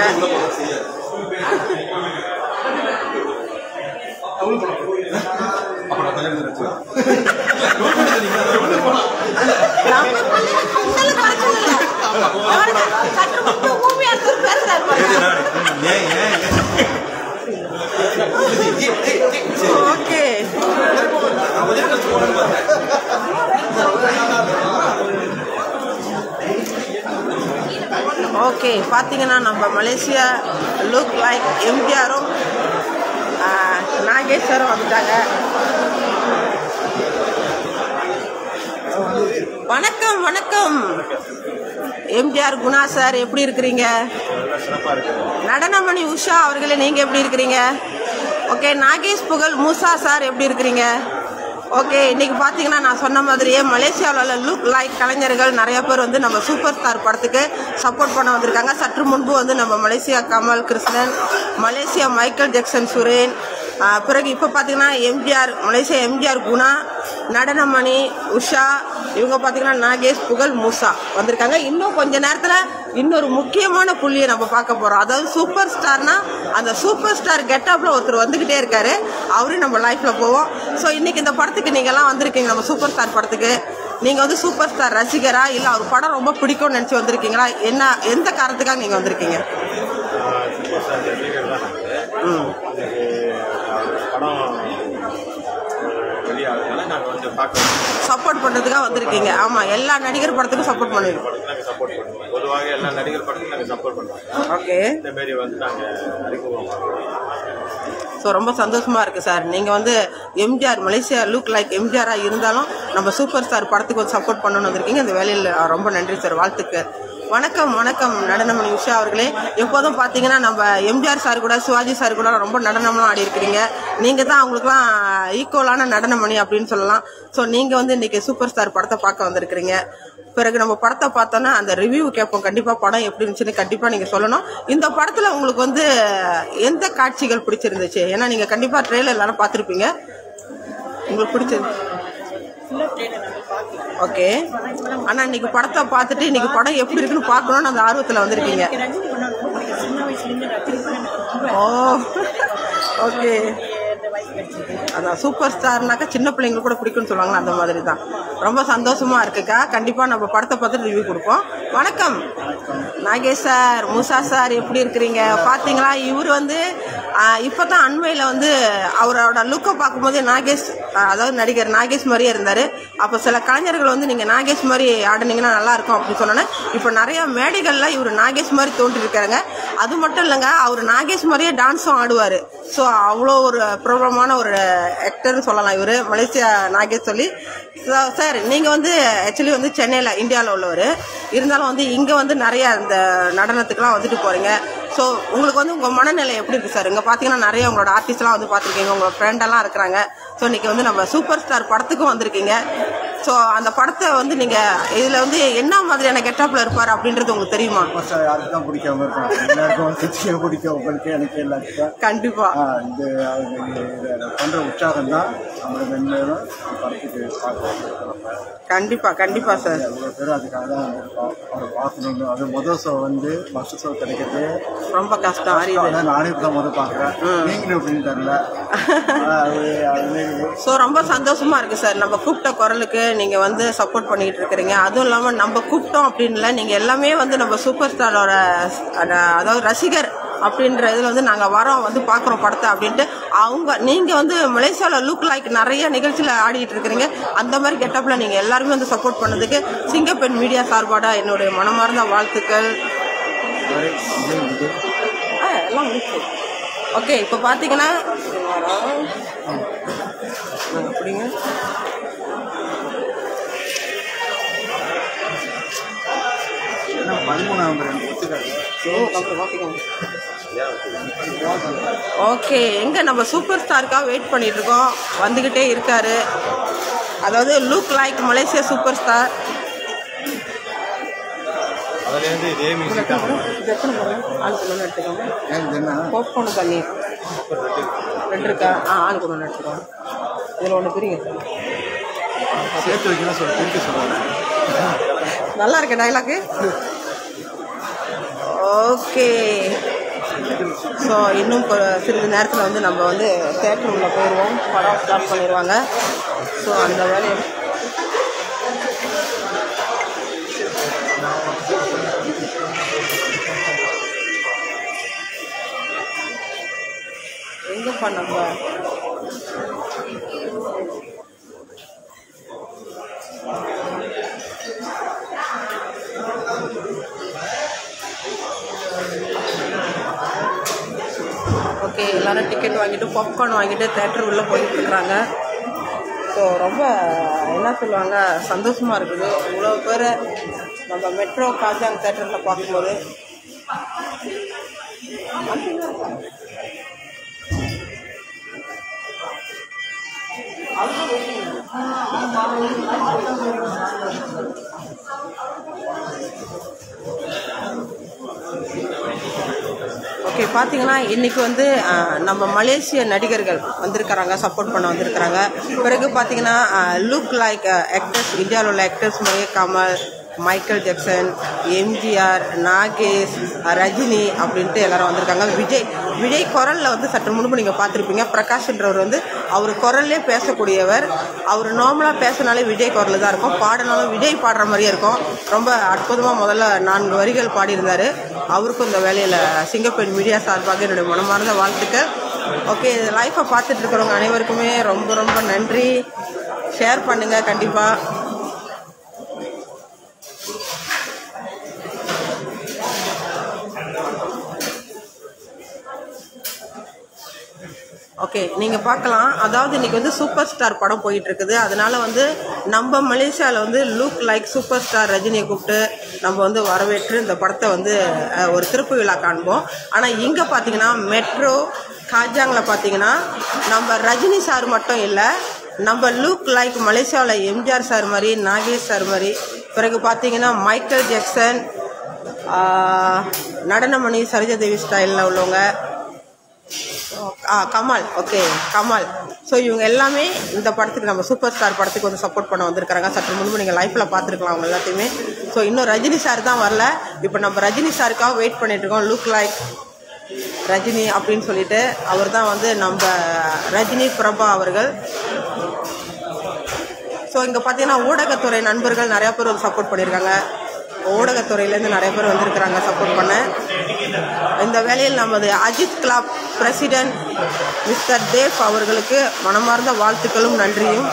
நம்ம பிள்ளைங்க பிள்ளைங்க பிரச்சனை இல்லை. பாருங்க, சற்று முன்பு பூமி அடுத்தவர் பேசுறாரு பாருங்க. ஓகே ஓகே பார்த்தீங்கன்னா நம்ம மலேசியா லுக் லைக் எம்ஜிஆரும் நாகேஸ்வரம் வந்துட்டாங்க வணக்கம் வணக்கம் எம்ஜிஆர் குணா சார் எப்படி இருக்கிறீங்க நடனமணி உஷா அவர்களே நீங்க எப்படி இருக்கிறீங்க ஓகே நாகேஷ் புகழ் மூசா சார் எப்படி இருக்கிறீங்க ஓகே இன்னைக்கு பார்த்தீங்கன்னா நான் சொன்ன மாதிரியே மலேசியாவில் உள்ள லுக் லைக் கலைஞர்கள் நிறைய பேர் வந்து நம்ம சூப்பர் ஸ்டார் படத்துக்கு சப்போர்ட் பண்ண வந்திருக்காங்க சற்று முன்பு வந்து நம்ம Malaysia Kamal Krishnan Malaysia Michael Jackson Suren ஆஹ் பிறகு இப்போ பார்த்தீங்கன்னா எம்ஜிஆர் மலேசியா எம்ஜிஆர் குணா நடனமணி உஷா இவங்க பார்த்தீங்கன்னா நாகேஷ் புகழ் மூசா வந்திருக்காங்க இன்னும் கொஞ்ச நேரத்தில் இன்னொரு முக்கியமான புள்ளியை நம்ம பார்க்க போகிறோம் அதாவது சூப்பர் ஸ்டார்னா அந்த சூப்பர் ஸ்டார் கெட்டப்பில் ஒருத்தர் வந்துக்கிட்டே இருக்காரு அவரும் நம்ம லைஃப்பில் போவோம் ஸோ இன்னைக்கு இந்த படத்துக்கு நீங்கள்லாம் வந்திருக்கீங்க நம்ம சூப்பர் ஸ்டார் படத்துக்கு நீங்கள் வந்து சூப்பர் ஸ்டார் ரசிகரா இல்லை அவர் படம் ரொம்ப பிடிக்கும்னு நினச்சி வந்திருக்கீங்களா என்ன எந்த காரணத்துக்காக நீங்கள் வந்திருக்கீங்க சூப்பர் ஸ்டார் ரசிகர் தான் நாங்கள் ம் படம் வெளியாகிறதுனால நாங்கள் வந்து பார்க்க சப்போர்ட் பண்ணுறதுக்காக வந்திருக்கீங்க ஆமாம் எல்லா நடிகர் படத்துக்கும் சப்போர்ட் பண்ணுவீங்க படத்துக்கு நாங்கள் சப்போர்ட் பண்ணுவோம் பொதுவாக எல்லா நடிகர் படத்துக்கும் நாங்கள் சப்போர்ட் பண்ணுவோம் ஓகே இந்த மாரி வந்து நாங்கள் அறிமுகம் பண்ணுவோம் ஸோ ரொம்ப சந்தோஷமா இருக்கு சார் நீங்க வந்து எம்ஜிஆர் மலேசியா லுக் லைக் எம்ஜிஆரா இருந்தாலும் நம்ம சூப்பர் ஸ்டார் படத்துக்கு வந்து சப்போர்ட் பண்ணணும்னு வந்திருக்கீங்க இந்த வேலையில் ரொம்ப நன்றி சார் வாழ்த்துக்கு வணக்கம் வணக்கம் நடனமணி உஷா அவர்களே எப்போதும் பார்த்தீங்கன்னா நம்ம எம்ஜிஆர் சார் கூட சிவாஜி சார் கூட ரொம்ப நடனம்லாம் ஆடி இருக்கிறீங்க நீங்கள் தான் அவங்களுக்குலாம் ஈக்குவலான நடனமணி அப்படின்னு சொல்லலாம் ஸோ நீங்கள் வந்து இன்னைக்கு சூப்பர் ஸ்டார் படத்தை பார்க்க வந்திருக்கிறீங்க பிறகு நம்ம படத்தை பார்த்தோன்னா அந்த ரிவ்யூ கேட்போம் கண்டிப்பாக படம் எப்படி இருந்துச்சுன்னு கண்டிப்பாக நீங்கள் சொல்லணும் இந்த படத்தில் உங்களுக்கு வந்து எந்த காட்சிகள் பிடிச்சிருந்துச்சு ஏன்னா நீங்கள் கண்டிப்பாக ட்ரெயிலர் எல்லாரும் பார்த்துருப்பீங்க உங்களுக்கு பிடிச்சது ஓகே ஆனா இன்னைக்கு படத்தை பார்த்துட்டு இன்னைக்கு படம் எப்படி இருக்குன்னு பார்க்கணும்னு அந்த ஆர்வத்தில் வந்திருக்கீங்க ரஜினி பண்ண ரொம்ப பிடிக்கும் சின்ன வயசுலேருந்து ரஜினி பண்ண எனக்கு ரொம்ப ஓ ஓகே இந்த வாய்ப்பு கிடைச்சது அதான் சூப்பர் ஸ்டார்னாக்கா சின்ன பிள்ளைங்களுக்கு கூட பிடிக்கும்னு சொல்லுவாங்களா அந்த மாதிரி தான் ரொம்ப சந்தோஷமா இருக்குக்கா கண்டிப்பா நம்ம படத்தை பார்த்துட்டு ரிவ்யூ கொடுப்போம் வணக்கம் நாகேஷ் சார் முசா சார் எப்படி இருக்கிறீங்க பாத்தீங்களா இவர் வந்து ஆஹ், இப்பதான் அண்மையில வந்து அவரோட லுக்கை பார்க்கும்போது நாகேஷ் ஆஹ், அதாவது நடிகர் நாகேஷ் மாதிரியே இருந்தாரு அப்போ சில கலைஞர்கள் வந்து நீங்க நாகேஷ் மாதிரி ஆடுனீங்கன்னா நல்லா இருக்கும் அப்படின்னு சொன்னோன்னே இப்போ நிறைய மேடைகள்ல இவர் நாகேஷ் மாதிரி தோன்றிருக்காருங்க அது மட்டும் இல்லைங்க அவர் நாகேஷ் மாதிரியே டான்ஸும் ஆடுவார் ஸோ அவ்வளோ ஒரு பிரபலமான ஒரு ஆக்டர்னு சொல்லலாம் இவர் மலேசியா நாகேஷ் சொல்லி ஸோ சார் நீங்கள் வந்து ஆக்சுவலி வந்து சென்னையில் இந்தியாவில் உள்ளவர் இருந்தாலும் வந்து இங்கே வந்து நிறைய இந்த நடனத்துக்குலாம் வந்துட்டு போகிறீங்க ஸோ உங்களுக்கு வந்து உங்கள் மனநிலை எப்படி இருக்குது சார் இங்கே பார்த்தீங்கன்னா நிறைய உங்களோட ஆர்டிஸ்ட்லாம் வந்து பார்த்துருக்கீங்க உங்களோட ஃப்ரெண்டெல்லாம் இருக்கிறாங்க ஸோ இன்னைக்கு வந்து நம்ம சூப்பர் ஸ்டார் படத்துக்கும் வந்திருக்கீங்க ஸோ அந்த படத்தை வந்து நீங்கள் இதில் வந்து என்ன மாதிரியான கெட்டப்பில் இருப்பார் அப்படின்றது உங்களுக்கு தெரியுமா மாஸ்டர் யாருக்கு தான் பிடிக்காம இருக்கும் எல்லாருக்கும் சித்தியை பிடிக்கும் உங்களுக்கு எனக்கு எல்லாத்துக்கும் கண்டிப்பாக ஆ, இது அவங்க இதை பண்ற உற்சாகம் தான் நம்மளை மென்மேலும் படத்துக்கு பார்க்க வந்திருக்கோம் கண்டிப்பாக கண்டிப்பாக சார் எவ்வளோ பேர் அதுக்காக தான் வந்திருக்கோம் அவரை பார்க்கணும்னு அது முதல் ஷோ வந்து ஃபர்ஸ்ட் ஷோ கிடைக்கிறது ரொம்ப கஷ்டம் அறியுது அதான் நானே இப்போ தான் முதல் பார்க்குறேன் நீங்களும் எப்படின்னு தெரியல ஆனா, அது அதுலேயே ஸோ ரொம்ப சந்தோஷமா இருக்கு சார் நம்ம கூப்பிட்ட குரலுக்கு நீங்க வந்து சப்போர்ட் பண்ணிட்டு இருக்கிறீங்க அதுவும் இல்லாம நம்ம கூப்பிட்டோம் அப்படின்ல நீங்க எல்லாமே வந்து நம்ம சூப்பர் ஸ்டாரோட அதாவது ரசிகர் அப்படின்ற இதுல வந்து நாங்க வரோம் வந்து பாக்குறோம் படத்தை அப்படின்ட்டு அவங்க நீங்க வந்து மலேசியால லுக் லைக் நிறைய நிகழ்ச்சியில ஆடிட்டு இருக்கிறீங்க அந்த மாதிரி கெட்டப்ல நீங்க எல்லாருமே வந்து சப்போர்ட் பண்ணதுக்கு சிங்கப்பெண் மீடியா சார்பாடா என்னுடைய மனமார்ந்த வாழ்த்துக்கள் ஆ, எல்லாம் முடிச்சு ஓகே இப்போ பார்த்தீங்கன்னா அப்படிங்க பதிமூணாம் நம்பர் கொடுத்துருக்காரு ஓகே எங்க நம்ம சூப்பர் ஸ்டாருக்காக வெயிட் பண்ணிட்டு இருக்கோம் வந்துகிட்டே இருக்காரு அதாவது look like Malaysia super star அதுலேருந்து இதே மியூசிக் தான் ஆளுக்கு ஒன்று எடுத்துக்கோங்க ஏன் இது என்ன போப்கார்ன் தண்ணி ரெண்டு இருக்கா ஆ ஆளுக்கு ஒன்று எடுத்துக்கோங்க இதில் ஒன்று பிரிங்க சேர்த்து வைக்கணும் சொல்லி திருப்பி சொல்லுவாங்க நல்லா இருக்கு டைலாக்கு ஓகே ஸோ இன்னும் கொ- சிறிது நேரத்தில் வந்து நம்ம வந்து தேட்டர் உள்ள போயிடுவோம் படம் ஸ்டார்ட் பண்ணிடுவாங்க ஸோ அந்த வேலையை எங்கப்பா நம்ம ஓகே எல்லாரும் டிக்கெட் வாங்கிட்டு பாப்கார்ன் வாங்கிட்டு தேட்டர் உள்ளே போயிட்டு இருக்கிறாங்க ஸோ ரொம்ப என்ன சொல்லுவாங்க சந்தோஷமா இருக்குது இவ்வளோ பேர் நம்ம மெட்ரோ காஜாங் தேட்டரில் பார்க்கும்போது ஓகே பார்த்தீங்கன்னா இன்னைக்கு வந்து அஹ், நம்ம மலேசிய நடிகர்கள் வந்திருக்கிறாங்க சப்போர்ட் பண்ண வந்திருக்கிறாங்க பிறகு பார்த்தீங்கன்னா லுக் லைக் ஆக்டர்ஸ் இந்தியாவில் உள்ள ஆக்டர்ஸ் மாதிரியே கமல் மைக்கேல் ஜாக்சன் எம்ஜிஆர் நாகேஷ் அஹ், ரஜினி அப்படின்ட்டு எல்லாரும் வந்திருக்காங்க விஜய் விஜய் குரலில் வந்து சற்று முன்பு நீங்கள் பார்த்துருப்பீங்க பிரகாஷ்ன்றவர் வந்து அவர் குரல்லே பேசக்கூடியவர் அவர் நார்மலாக பேசினாலே விஜய் குரல் தான் இருக்கும் பாடினாலும் விஜய் பாடுற மாதிரியே இருக்கும் ரொம்ப அற்புதமாக முதல்ல நான்கு வரிகள் பாடியிருந்தார் அவருக்கும் இந்த வேலையில் சிங்கப்பெண் மீடியா சார்பாக என்னுடைய மனமார்ந்த வாழ்த்துக்கள் ஓகே லைஃப்பை பார்த்துட்டு இருக்கிறவங்க அனைவருக்குமே ரொம்ப ரொம்ப நன்றி ஷேர் பண்ணுங்கள் கண்டிப்பாக ஓகே நீங்கள் பார்க்கலாம் அதாவது இன்னைக்கு வந்து சூப்பர் ஸ்டார் படம் போயிட்டு இருக்குது அதனால வந்து நம்ம மலேசியாவில் வந்து லுக் லைக் சூப்பர் ஸ்டார் ரஜினியை கூப்பிட்டு நம்ம வந்து வரவேற்று இந்த படத்தை வந்து அஹ், ஒரு திருப்பு விழா காண்போம் ஆனால் இங்கே பார்த்தீங்கன்னா மெட்ரோ காஜாங்கில் பார்த்தீங்கன்னா நம்ம ரஜினி சார் மட்டும் இல்லை நம்ம லுக் லைக் மலேசியாவில் எம்ஜிஆர் சார் மாதிரி நாகேஷ் சார் மாதிரி பிறகு பார்த்தீங்கன்னா மைக்கேல் ஜாக்சன் ஆஹ், நடனமணி சரிஜா தேவி ஸ்டைலில் உள்ளவங்க ஆ கமால் ஓகே கமால் ஸோ இவங்க எல்லாமே இந்த படத்துக்கு நம்ம சூப்பர் ஸ்டார் படத்துக்கு வந்து சப்போர்ட் பண்ண வந்திருக்காங்க சற்று முன்பு நீங்கள் லைஃப்பில் பார்த்துருக்கலாம் அவங்க எல்லாத்தையுமே ஸோ இன்னும் ரஜினி சார் தான் வரல இப்போ நம்ம ரஜினி சாருக்காக வெயிட் பண்ணிட்டு இருக்கோம் லுக் லைக் ரஜினி அப்படின்னு சொல்லிட்டு அவர் தான் வந்து நம்ம ரஜினி பிரபா அவர்கள் ஸோ இங்கே பார்த்தீங்கன்னா ஊடகத்துறை நண்பர்கள் நிறையா பேர் வந்து சப்போர்ட் பண்ணியிருக்காங்க ஊடகத்துறையிலேருந்து நிறைய பேர் வந்திருக்கிறாங்க சப்போர்ட் பண்ண இந்த வேளையில் நமது Ajith club president mister Dev அவர்களுக்கு மனமார்ந்த வாழ்த்துக்களும் நன்றியும்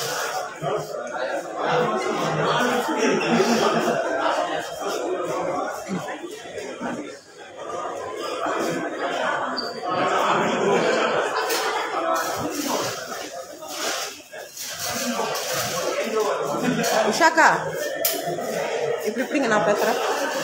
விஷாக்கா இப்படி இப்படிங்க நான் பேசுகிறேன்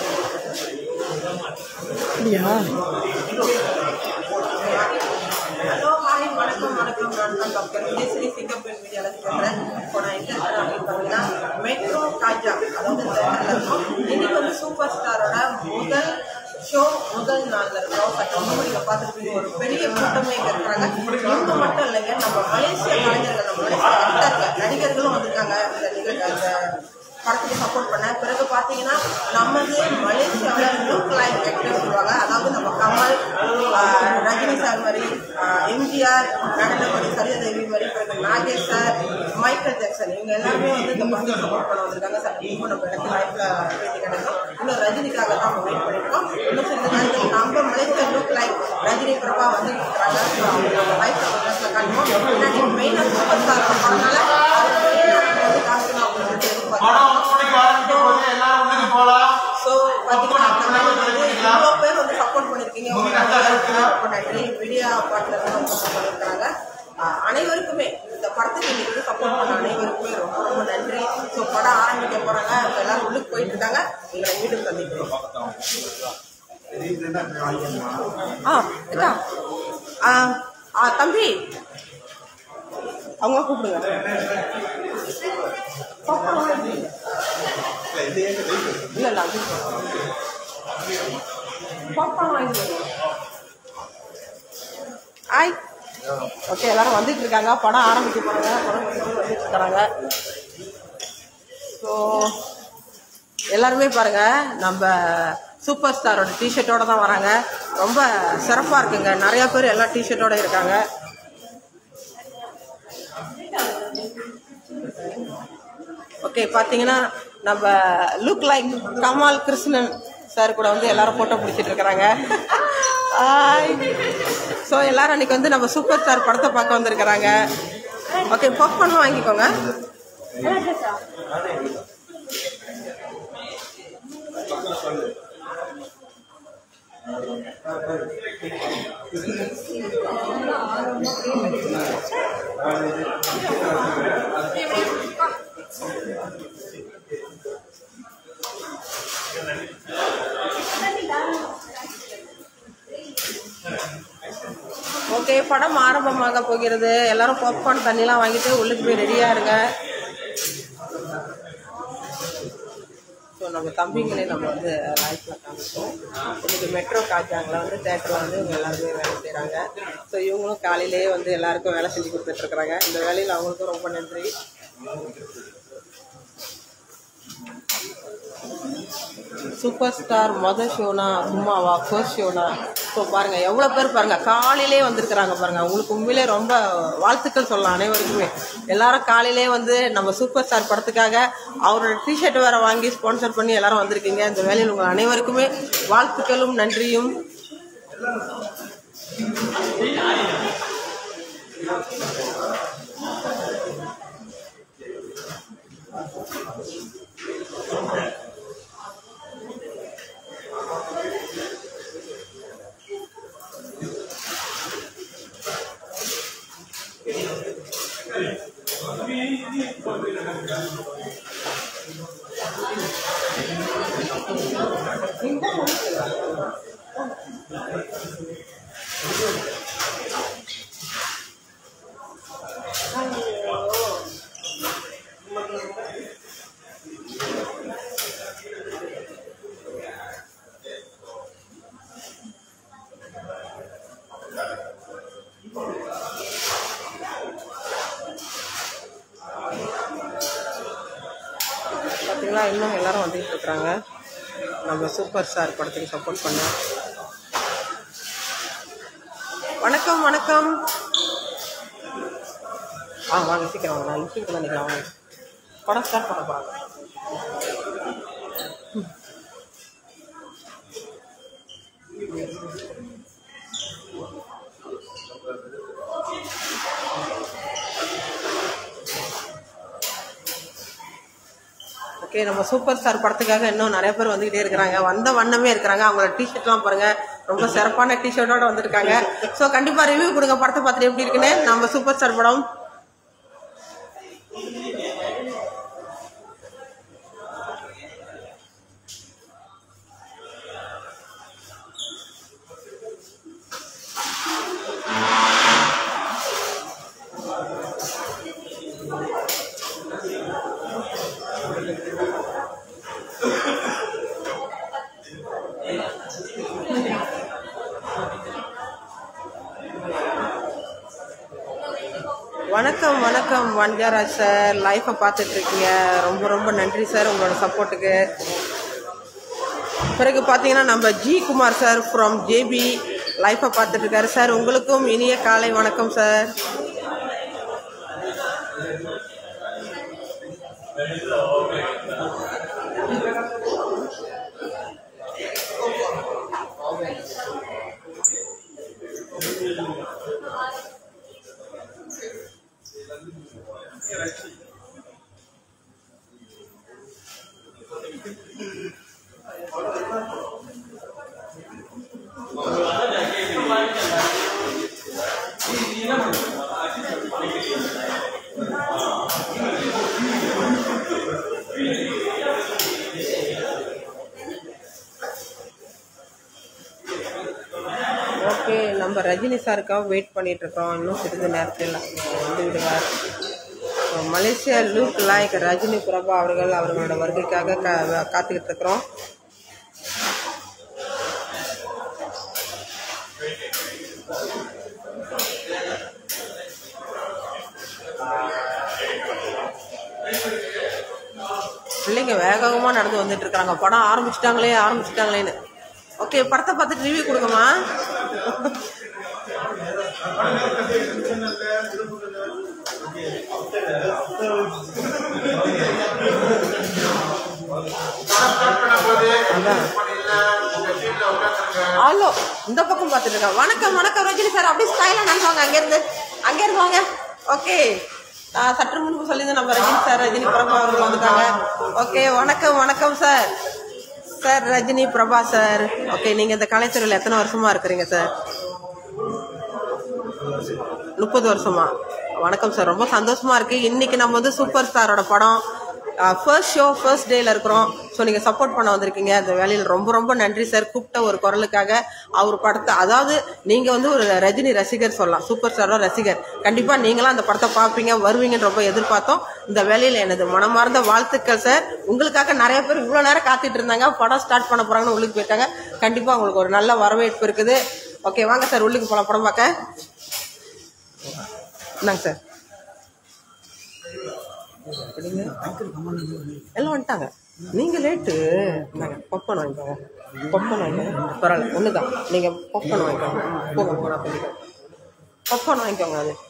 ஹலோ ஹாய் வணக்கம் வணக்கம் நான் தான் டாக்டர் விஜயஸ்ரீ சிங்கப்பூர் மீடியாவில் பேசுகிறேன் இப்போ நான் எங்கே இருக்கேன் அப்படின்னு பார்த்தீங்கன்னா மெட்ரோ காஜா அதாவது தேட்டரில் இருக்கோம் இன்னைக்கு வந்து சூப்பர் ஸ்டாரோட முதல் ஷோ முதல் நாளில் இருக்கோம் சட்டம் நீங்கள் பார்த்துருப்பீங்க ஒரு பெரிய கூட்டமே இங்கே இருக்கிறாங்க இவங்க மட்டும் இல்லைங்க நம்ம மலேசிய கலைஞர்கள் நம்ம மலேசிய actor, நடிகர்களும் வந்திருக்காங்க இந்த நிகழ்ச்சி அந்த படத்துக்கு சப்போர்ட் பண்ணேன் பிறகு பார்த்தீங்கன்னா நமது மலேசியாவில் லுக் லைக் ஆக்டர் சொல்லுவாங்க அதாவது நம்ம கமல் ஆஹ், ரஜினி சார் மாதிரி ஆஹ், எம்ஜிஆர் நடனமணி சரியதேவி மாதிரி பிறகு நாகேஷ் சார் மைக்கேல் ஜாக்சன் இவங்க எல்லாருமே வந்து இந்த படத்துக்கு சப்போர்ட் பண்ண வந்திருக்காங்க சார் இப்போ நம்ம இடத்துல லைஃப்ல பேட்டி கிடைக்கும் இன்னும் ரஜினிக்காக தான் நம்ம வெயிட் பண்ணிருக்கோம் இன்னும் சில நேரத்தில் நம்ம Malaysia look like Rajini Prabha வந்து இருக்கிறாங்க ஸோ அவங்களோட லைஃப்ல கொஞ்சம் காட்டுவோம் பின்னாடி மெயினாக சூப்பர் ஸ்டார் படம்னால அவர் வந்து காமிக்கணும் அப்படின்னு சொல்லிட்டு எதிர்பார்க்குறாங்க ஸோ பார்த்தீங்கன்னா அந்த மாதிரி வந்து இவ்வளோ பேர் வந்து சப்போர்ட் பண்ணியிருக்கீங்க உங்களுக்கு எல்லாருக்குமே ரொம்ப நன்றி மீடியா பார்ட்னர் ரொம்ப சப்போர்ட் பண்ணியிருக்காங்க ஆஹ் அனைவருக்குமே இந்த படத்துக்கு இன்னைக்கு வந்து சப்போர்ட் பண்ண அனைவருக்குமே ரொம்ப ரொம்ப நன்றி ஸோ படம் ஆரம்பிக்க போகிறாங்க இப்போ எல்லாரும் உள்ளுக்கு போயிட்டு இருக்காங்க உங்களை மீண்டும் சந்திக்கிறோம் ஆ அக்கா ஆ ஆ தம்பி அவங்க கூப்பிடுங்க இல்ல இல்ல அது பாப்பா வாங்கி ஆய் ஓகே எல்லாரும் வந்துட்டு இருக்காங்க படம் ஆரம்பிக்க போறாங்க படம் முடிஞ்சு வந்துட்டு இருக்காங்க ஸோ எல்லாருமே பாருங்க நம்ம சூப்பர் ஸ்டாரோட டிஷர்ட்டோட தான் வராங்க ரொம்ப சிறப்பாக இருக்குங்க நிறைய பேர் எல்லா டிஷர்ட்டோட இருக்காங்க ஓகே பார்த்தீங்கன்னா நம்ம look like Kamal Krishnan sir கூட வந்து எல்லாரும் ஃபோட்டோ பிடிச்சிட்டு இருக்கிறாங்க ஸோ எல்லாரும் அன்னைக்கு வந்து நம்ம சூப்பர் ஸ்டார் படத்தை பார்க்க வந்திருக்கிறாங்க ஓகே பாப்கார்னும் வாங்கிக்கோங்க ஓகே படம் ஆரம்பமாக போகிறது எல்லாரும் பாப்கார்ன் தண்ணிலாம் வாங்கிட்டு உள்ளுக்கு போய் ரெடியாக இருங்க ஸோ நம்ம தம்பிங்களே நம்ம வந்து லைஃப்பில் காமிச்சோம் இன்னைக்கு மெட்ரோ காஜாங்கில் வந்து தேட்டரில் வந்து இவங்க எல்லாருமே வேலை செய்கிறாங்க ஸோ இவங்களும் காலையிலேயே வந்து எல்லாருக்கும் வேலை செஞ்சு கொடுத்துட்ருக்குறாங்க இந்த வேலையில் அவங்களுக்கும் ரொம்ப நன்றி சூப்பர் ஸ்டார் மொதல் ஷோனா சும்மாவா ஃபர்ஸ்ட் ஷோனா ஸோ பாருங்கள் எவ்வளோ பேர் பாருங்கள் காலையிலே வந்திருக்கிறாங்க பாருங்கள் உங்களுக்கு உண்மையிலே ரொம்ப வாழ்த்துக்கள் சொல்லலாம் அனைவருக்குமே எல்லாரும் காலையிலே வந்து நம்ம சூப்பர் ஸ்டார் படத்துக்காக அவரோட டிஷர்ட் வேற வாங்கி ஸ்பான்சர் பண்ணி எல்லாரும் வந்திருக்கீங்க இந்த வேலையில் உங்கள் அனைவருக்குமே வாழ்த்துக்களும் நன்றியும் பார்த்தீங்களா இன்னும் எல்லாரும் வந்துட்டு இருக்கிறாங்க நம்ம சூப்பர் ஸ்டார் படத்துக்கு சப்போர்ட் பண்ண வணக்கம் வணக்கம் ஆ வாங்க சீக்கிரம் வாங்க நான் லிப்டிக் தான் நிற்கிறேன் வாங்க படம் ஸ்டார்ட் பண்ண போகிறாங்க ஓகே நம்ம சூப்பர் ஸ்டார் படத்துக்காக இன்னும் நிறைய பேர் வந்துகிட்டே இருக்கிறாங்க வந்த வண்ணமே இருக்கிறாங்க அவங்களோட டிஷர்ட்லாம் பாருங்க ரொம்ப சிறப்பான டிஷர்ட்டோட வந்திருக்காங்க ஸோ கண்டிப்பா ரிவ்யூ கொடுங்க படத்தை பார்த்துட்டு எப்படி இருக்குன்னு நம்ம சூப்பர் ஸ்டார் படம் வணக்கம் வணக்கம் வன்ஜாராஜ் சார் லைஃப்பை பார்த்துட்டு இருக்கீங்க ரொம்ப ரொம்ப நன்றி சார் உங்களோட சப்போர்ட்டுக்கு பிறகு பார்த்தீங்கன்னா நம்ம G Kumar sir from JP லைஃப்பை பார்த்துட்டு இருக்காரு சார் உங்களுக்கும் இனிய காலை வணக்கம் சார் ஓகே நம்ம ரஜினி சாருக்காக வெயிட் பண்ணிட்டு இருக்கோம் இன்னும் சிறிது நேரத்தில் வந்து விடுவார் so Malaysia look like Rajini Prabha அவர்கள் அவர்களோட வருகைக்காக கா காத்துக்கிட்டு இருக்கிறோம் பிள்ளைங்க வேகமாக நடந்து வந்துட்டு இருக்காங்க படம் ஆரம்பிச்சிட்டாங்களே ஆரம்பிச்சிட்டாங்களேன்னு ஓகே படத்தை பார்த்துட்டு ரிவ்யூ கொடுங்கம்மா அதான் ஹலோ இந்த பக்கம் பார்த்துட்டு இருக்கேன் வணக்கம் வணக்கம் ரஜினி சார் அப்படியே ஸ்டைலாக நினைப்பாங்க அங்கேருந்து அங்கேருந்து வாங்க ஓகே நான் சற்று முன்பு சொல்லியிருந்தேன் நம்ம ரஜினி சார் ரஜினி பிரபா அவர்கள் வந்துட்டாங்க ஓகே வணக்கம் வணக்கம் sir sir Rajini Prabha sir okay நீங்கள் இந்த கலைத்துறையில் எத்தனை வருஷமா இருக்கிறீங்க சார் முப்பது வருஷமா வணக்கம் சார் ரொம்ப சந்தோஷமா இருக்கு இன்னைக்கு நம்ம வந்து சூப்பர் ஸ்டாரோட படம் ஃபர்ஸ்ட் ஷோ ஃபர்ஸ்ட் டேல இருக்கிறோம் ஸோ நீங்கள் சப்போர்ட் பண்ண வந்திருக்கீங்க அந்த வேலையில் ரொம்ப ரொம்ப நன்றி சார் கூப்பிட்ட ஒரு குரலுக்காக அவர் படத்தை அதாவது நீங்கள் வந்து ஒரு ரஜினி ரசிகர் சொல்லலாம் சூப்பர் ஸ்டாரோட ரசிகர் கண்டிப்பாக நீங்களும் அந்த படத்தை பார்ப்பீங்க வருவீங்கன்னு ரொம்ப எதிர்பார்த்தோம் இந்த வேலையில் எனது மனமார்ந்த வாழ்த்துக்கள் சார் உங்களுக்காக நிறைய பேர் இவ்வளோ நேரம் காத்துட்டு இருந்தாங்க படம் ஸ்டார்ட் பண்ண போகிறாங்கன்னு உள்ளுக்கு போயிருக்காங்க கண்டிப்பாக உங்களுக்கு ஒரு நல்ல வரவேற்பு இருக்குது ஓகே வாங்க சார் உள்ளுக்கு போகலாம் படம் பார்க்க இந்தாங்க சார் அப்படிங்க. எல்லாம் வந்துட்டாங்க நீங்க லேட்டு பப்பன் வாங்கிக்கோங்க பப்பன் வாங்கிக்கோங்க பரவாயில்ல ஒண்ணுதான் நீங்க பப்பன் வாங்கிக்கோங்க போங்க போங்க நான் சொல்லிக்கிறேன் பப்பன் வாங்கிக்கோங்க அது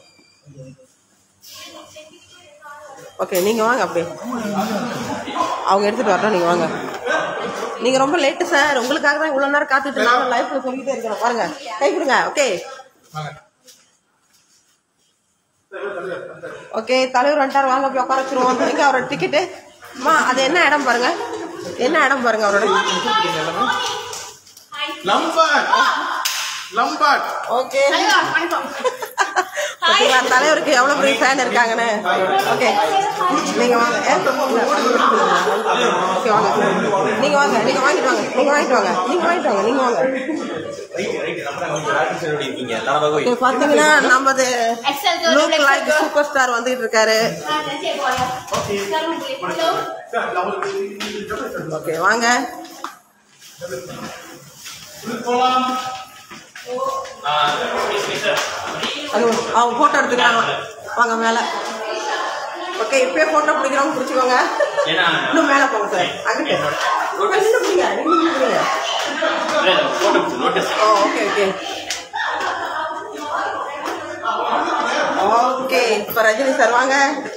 ஓகே நீங்க வாங்க அப்படியே அவங்க எடுத்துட்டு வரட்டும் நீங்க வாங்க நீங்க ரொம்ப லேட்டு சார் உங்களுக்காக தான் இவ்வளவு நேரம் காத்துட்டு இருக்காங்க லைஃப்ல சொல்லிட்டே இருக்கிறேன் பாருங்க கை கொடுங்க ஓகே ஓகே தலைவர் வந்துட்டார் வாங்க போய் உட்கார வச்சிருவோம் எங்க அவரோட டிக்கெட்டு அம்மா அது என்ன இடம் பாருங்க என்ன இடம் பாருங்க அவரோட லம்பாட் லம்பாட் ஓகே ஓகேங்களா தலைவருக்கு எவ்வளவு பெரிய ஃபேன் இருக்காங்கன்னு ஓகே நீங்க வாங்க ஏ, ஓகே வாங்க நீங்க வாங்க நீங்க வாங்கிட்டு வாங்க நீங்க வாங்கிட்டு வாங்க நீங்க வாங்கிட்டு வாங்க நீங்க வாங்க ஓகே பாத்தீங்கன்னா நமது லூக் லைக் சூப்பர் ஸ்டார் வந்துட்டு இருக்காரு ஓகே வாங்க அது அவங்க போட்டோ எடுத்துக்கிறாங்க வாங்க மேல ஓகே இப்பயே போட்டோ பிடிக்கிறவங்க பிடிச்சிக்கோங்க இன்னும் மேல போங்க சார் அங்கிட்டு நின்னு பிடிங்க நின்னு பிடிங்க ஓ ஓகே ஓகே ஓகே இப்ப ரஜினி சார் வாங்க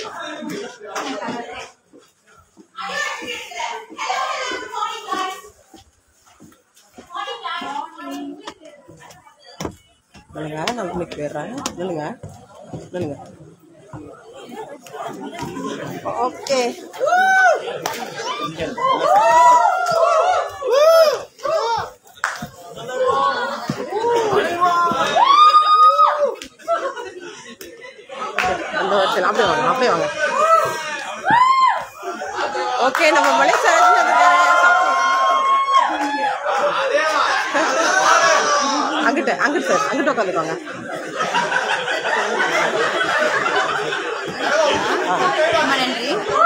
இல்லைங்க நான் உங்களுக்கு போயிடுறேன் இல்லைங்க இல்லைங்க ஓகே அந்த வருஷம் அப்படியே வாங்க அப்படியே வாங்க ஓகே நம்ம மலேசியா ரஜினி வந்துட்டாரு. அங்கிட்ட அங்கிட்ட சார் அங்கிட்ட உட்காந்துக்கோங்க ரொம்ப நன்றி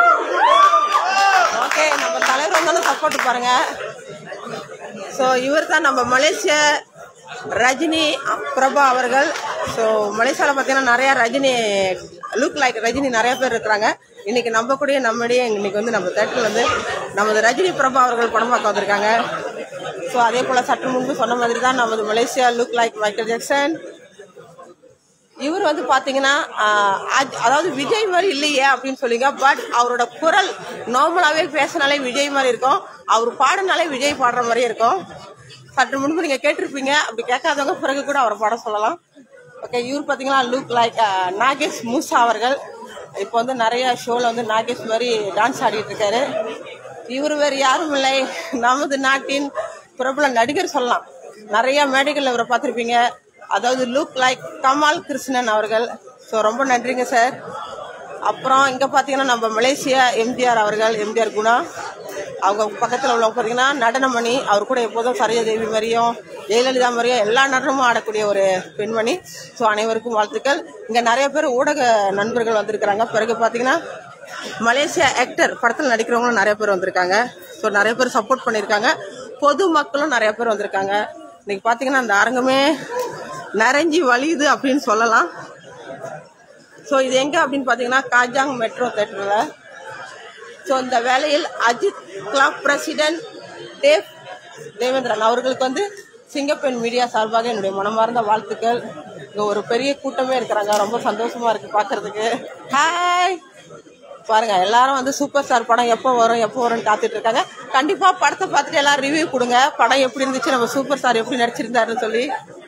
ஓகே நம்ம தலைவர் வந்தாலும் சப்போர்ட் பாருங்க ஸோ இவர் தான் நம்ம மலேசிய ரஜினி பிரபா அவர்கள் ஸோ மலேசியாவில் பார்த்தீங்கன்னா நிறைய ரஜினி லுக் லைக் ரஜினி நிறைய பேர் இருக்கிறாங்க இன்னைக்கு நம்ம கூடயே நம்மளுடைய இன்னைக்கு வந்து நம்ம தேட்டரில் வந்து நமது ரஜினி பிரபா அவர்கள் படம் பார்க்க வந்திருக்காங்க ஸோ அதே போல் சற்று முன்பு சொன்ன மாதிரி தான் நமது Malaysia look like Michael Jackson இவர் வந்து பாத்தீங்கன்னா ஆஹ், அஜ்- அதாவது விஜய் மாதிரி இல்லையே அப்படின்னு சொல்லிங்க பட் அவரோட குரல் நார்மலாவே பேசினாலே விஜய் மாதிரி இருக்கும் அவர் பாடினாலே விஜய் பாடுற மாதிரியே இருக்கும் சற்று முன்பு நீங்க கேட்டிருப்பீங்க அப்படி கேட்காதவங்க பிறகு கூட அவரை பாட சொல்லலாம் ஓகே இவர் பாத்தீங்கன்னா லுக் லைக் நாகேஷ் மூசா அவர்கள் இப்போ வந்து நிறைய ஷோல வந்து நாகேஷ் மாதிரி டான்ஸ் ஆடிட்டு இருக்காரு இவர் வேறு யாரும் இல்லை நமது நாட்டின் பிரபல நடிகர் சொல்லலாம் நிறைய மேடைகள்ல இவரை பார்த்திருப்பீங்க அதாவது லுக் லைக் கமால் கிருஷ்ணன் அவர்கள் ஸோ ரொம்ப நன்றிங்க சார் அப்புறம் இங்க பாத்தீங்கன்னா நம்ம மலேசியா எம்ஜிஆர் அவர்கள் எம்ஜிஆர் குணா அவங்க பக்கத்துல உள்ளவங்க பாத்தீங்கன்னா நடனமணி அவர் கூட எப்போதும் சரோஜாதேவி மாதிரியும் ஜெயலலிதா மாதிரியும் எல்லா நடனமும் ஆடக்கூடிய ஒரு பெண்மணி ஸோ அனைவருக்கும் வாழ்த்துக்கள் இங்க நிறைய பேர் ஊடக நண்பர்கள் வந்திருக்கிறாங்க பிறகு பாத்தீங்கன்னா மலேசியா ஆக்டர் படத்தில் நடிக்கிறவங்களும் நிறைய பேர் வந்திருக்காங்க ஸோ நிறைய பேர் சப்போர்ட் பண்ணியிருக்காங்க பொது மக்களும் நிறைய பேர் வந்திருக்காங்க இன்னைக்கு பாத்தீங்கன்னா அந்த அரங்கமே நிறைஞ்சி வலியுது அப்படின்னு சொல்லலாம் ஸோ இது எங்க அப்படின்னு பாத்தீங்கன்னா காஜாங் மெட்ரோ தேட்டர்ல ஸோ இந்த வேலையில் அஜித் கிளப் பிரசிடென்ட் தேவ் தேவேந்திரன் அவர்களுக்கு வந்து சிங்கப்பெண் மீடியா சார்பாக என்னுடைய மனமார்ந்த வாழ்த்துக்கள் இங்க ஒரு பெரிய கூட்டமே இருக்கிறாங்க ரொம்ப சந்தோஷமா இருக்கு பார்க்கிறதுக்கு ஹாய் பாருங்க எல்லாரும் வந்து சூப்பர் ஸ்டார் படம் எப்போ வரும் எப்போ வரும்னு காத்துட்டு இருக்காங்க கண்டிப்பா படத்தை பார்த்துட்டு எல்லாரும் ரிவ்யூ கொடுங்க படம் எப்படி இருந்துச்சு நம்ம சூப்பர் ஸ்டார் எப்படி நடிச்சிருந்தாருன்னு சொல்லி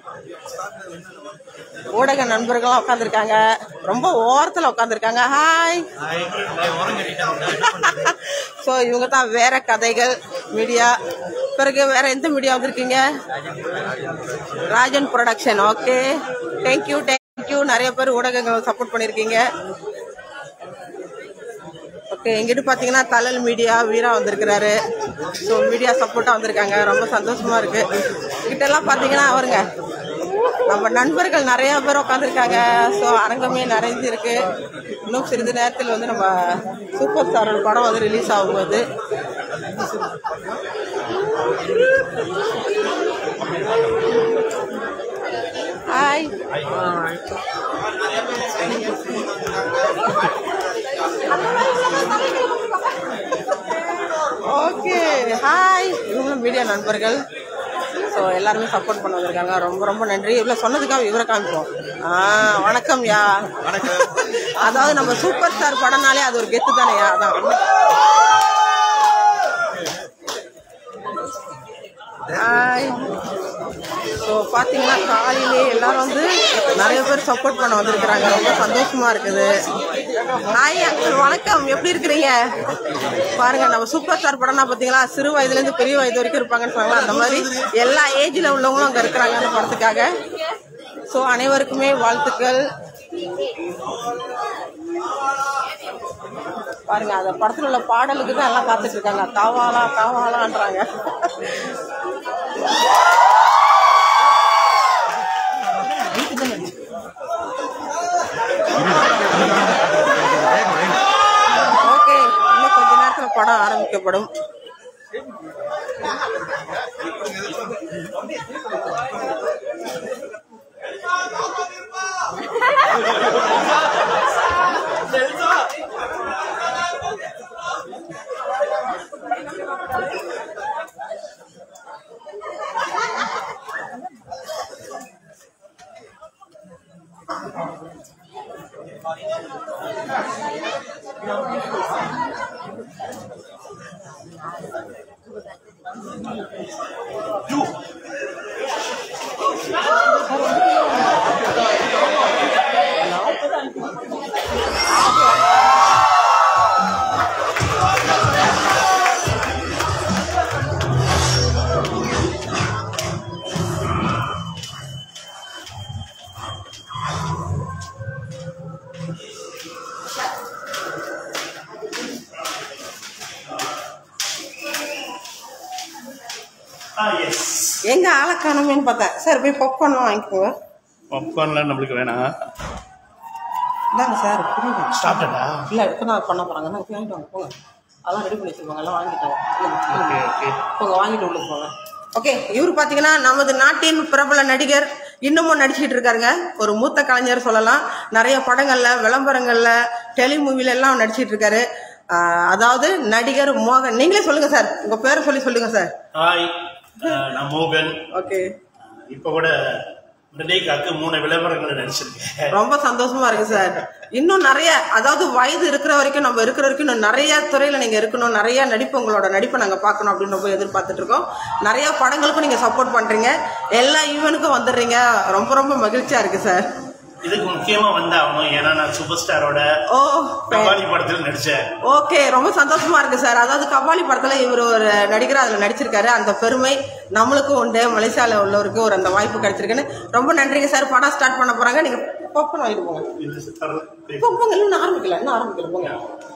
ஊடக நண்பர்களும் உட்காந்துருக்காங்க ரொம்ப ஓரத்துல உட்காந்துருக்காங்க ஹாய் ஸோ இவங்க தான் வேற கதைகள் மீடியா பிறகு வேற எந்த மீடியா வந்திருக்கீங்க Rajan production okay thank you thank you நிறைய பேர் ஊடகங்கள் சப்போர்ட் பண்ணியிருக்கீங்க ஓகே ஓகே எங்கிட்ட பார்த்தீங்கன்னா தலல் மீடியா வீரா வந்திருக்கிறாரு ஸோ மீடியா சப்போர்ட்டாக வந்திருக்காங்க ரொம்ப சந்தோஷமா இருக்கு கிட்டெல்லாம் பார்த்தீங்கன்னா அவருங்க நம்ம நண்பர்கள் நிறைய பேர் உட்காந்துருக்காங்க ஸோ அரங்கமே நிறைஞ்சிருக்கு இன்னும் சிறிது நேரத்தில் வந்து நம்ம சூப்பர் ஸ்டாரோட படம் வந்து ரிலீஸ் ஆகும்போது ஹாய் ஓகே ஹாய் இவங்களும் மீடியா நண்பர்கள் ஸோ எல்லாருமே சப்போர்ட் பண்ண வந்திருக்காங்க ரொம்ப ரொம்ப நன்றி இவ்வளோ சொன்னதுக்காக இவரை காமிப்போம் ஆ வணக்கம் யா வணக்கம் அதாவது நம்ம சூப்பர் ஸ்டார் படம்னாலே அது ஒரு கெத்து தானேயா அதான் ஹாய் ஸோ பார்த்தீங்கன்னா காலையிலே எல்லாரும் வந்து நிறைய பேர் சப்போர்ட் பண்ண வந்திருக்கிறாங்க ரொம்ப சந்தோஷமா இருக்குது ஹாய் அங்கிள் வணக்கம் எப்படி இருக்கிறீங்க பாருங்க நம்ம சூப்பர் ஸ்டார் படம்னா பார்த்தீங்களா சிறு வயதுலேருந்து பெரிய வயது வரைக்கும் இருப்பாங்கன்னு சொன்னாங்களா அந்த மாதிரி எல்லா ஏஜில் உள்ளவங்களும் அங்கே இருக்கிறாங்க அந்த படத்துக்காக ஸோ அனைவருக்குமே வாழ்த்துக்கள் பாருங்க அந்த படத்துல உள்ள பாடலுக்கு தான் எல்லாம் காத்துட்டு இருக்காங்க காவாலா காவாலான்றாங்க ஓகே இன்னும் கொஞ்ச நேரத்துல படம் ஆரம்பிக்கப்படும் எங்க ஆளை காணுமேன்னு பார்த்தேன் சார் போய் பாப்கார்ன் வாங்கிக்கோங்க பாப்கார்ன்லாம் நம்மளுக்கு வேணாம் இந்தாங்க சார் புரியுது ஸ்டார்டடா இல்லை இப்போ நான் பண்ண போகிறாங்க நான் வாங்கிட்டு வாங்க போங்க அதெல்லாம் ரெடி பண்ணி வச்சிருப்பாங்க எல்லாம் வாங்கிட்டாங்க இல்லைங்க, இல்லைங்க. போங்க வாங்கிட்டு உள்ள போங்க ஓகே இவர் பார்த்தீங்கன்னா நமது நாட்டின் பிரபல நடிகர் இன்னமும் நடிச்சுக்கிட்டு இருக்காருங்க ஒரு மூத்த கலைஞர் சொல்லலாம் நிறைய படங்கள்ல விளம்பரங்கள்ல டெலிமூவில எல்லாம் நடிச்சிட்டு இருக்காரு ஆஹ், அதாவது நடிகர் மோகன் நீங்களே சொல்லுங்க சார் உங்க பேரை சொல்லி சொல்லுங்க சார் ஹாய் அஹ், நான் மோகன் ஓகே இப்போ கூட மிருதேகாக்கு மூணு விளம்பரங்களை நடிச்சிருக்கேன் ரொம்ப சந்தோஷமா இருக்கு சார் இன்னும் நிறைய அதாவது வயது இருக்கிற வரைக்கும் நம்ம இருக்கிற வரைக்கும் இன்னும் நிறைய துறையில நீங்க இருக்கணும் நிறைய நடிப்பு உங்களோட நடிப்பை நாங்க பார்க்கணும் அப்படின்னு ரொம்ப எதிர்பார்த்துட்டு இருக்கோம் நிறைய படங்களுக்கும் நீங்க சப்போர்ட் பண்றீங்க எல்லா ஈவெனுக்கும் வந்துடுறீங்க ரொம்ப ரொம்ப மகிழ்ச்சியா இருக்கு சார் இதுக்கு முக்கியமா வந்தாகணும் ஏன்னா நான் சூப்பர் ஸ்டாரோட ஓ கபாலி படத்தில் நடிச்சேன் ஓகே ரொம்ப சந்தோஷமா இருக்கு சார் அதாவது கபாலி படத்துல இவர் ஒரு நடிகர் அதுல நடிச்சிருக்காரு அந்த பெருமை நம்மளுக்கும் உண்டு மலேசியால உள்ளவருக்கு ஒரு அந்த வாய்ப்பு கிடைச்சிருக்குன்னு ரொம்ப நன்றிங்க சார் படம் ஸ்டார்ட் பண்ண போறாங்க நீங்க பாப்பன் வாங்கிட்டு போங்க இது தர- இப்போ போங்க இன்னும் ஆரம்பிக்கல இன்னும் ஆரம்பிக்கல போங்க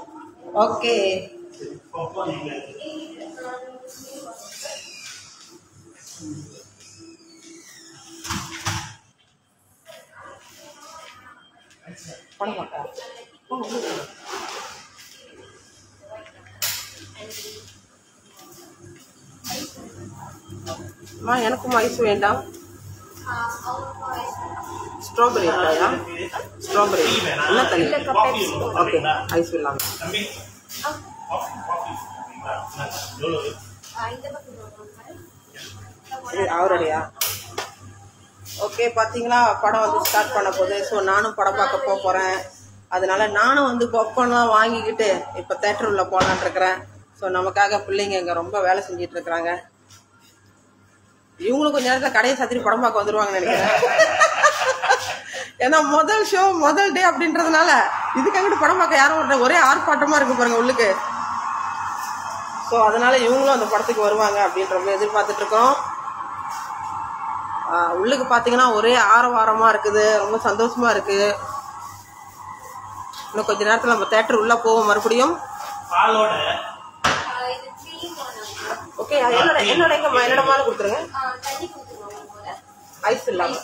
ஓகே பண்ண மாட்டேன் அம்மா எனக்கும் ஐஸ் வேண்டாம் ஸ்ட்ராபெரி இருக்காயா ஸ்ட்ராபெரி என்ன தண்ணி ஓகே ஐஸ் இல்லாம தம்பி காஃபி, காஃபி. எவ்வளவு? இது அவருடையா ஓகே பார்த்தீங்களா படம் வந்து ஸ்டார்ட் பண்ண போகுது ஸோ நானும் படம் பார்க்க போக போகிறேன் அதனால நானும் வந்து பாப்கார்ன்லாம் வாங்கிக்கிட்டு இப்போ தேட்டர் உள்ள போகலான் இருக்கிறேன் ஸோ நமக்காக பிள்ளைங்க இங்கே ரொம்ப வேலை செஞ்சிட்டு இருக்கிறாங்க இவங்களும் கொஞ்ச நேரத்தில் கடையை சாத்திரி படம் பார்க்க வந்துருவாங்கன்னு நினைக்கிறேன் ஏன்னா முதல் ஷோ முதல் டே அப்படின்றதுனால இதுக்கு அங்கிட்டு படம் பார்க்க யாரும் வரல ஒரே ஆர்ப்பாட்டமாக இருக்கு பாருங்க உள்ளுக்கு ஸோ அதனால இவங்களும் அந்த படத்துக்கு வருவாங்க அப்படின்றத எதிர்பார்த்துட்டு இருக்கோம் ஆஹ் உள்ளுக்கு பார்த்தீங்கன்னா ஒரே ஆரவாரமா இருக்குது ரொம்ப சந்தோஷமா இருக்கு இன்னும் கொஞ்ச நேரத்தில் நம்ம தேட்டர் உள்ள போவோம் மறுபடியும் பாலோட ஓகே என்னோட என்னோட எங்க என்னோட மாலை கொடுத்துருங்க தண்ணி கொடுத்துருவோம் போல ஐஸ் இல்லாம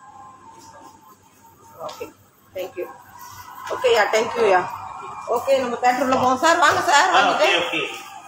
ஓகே தேங்க்யூ ஓகேயா தேங்க்யூயா ஓகே நம்ம தேட்டர் உள்ள போவோம் சார் வாங்க சார் வாங்கிட்டு ஓகே ஓகே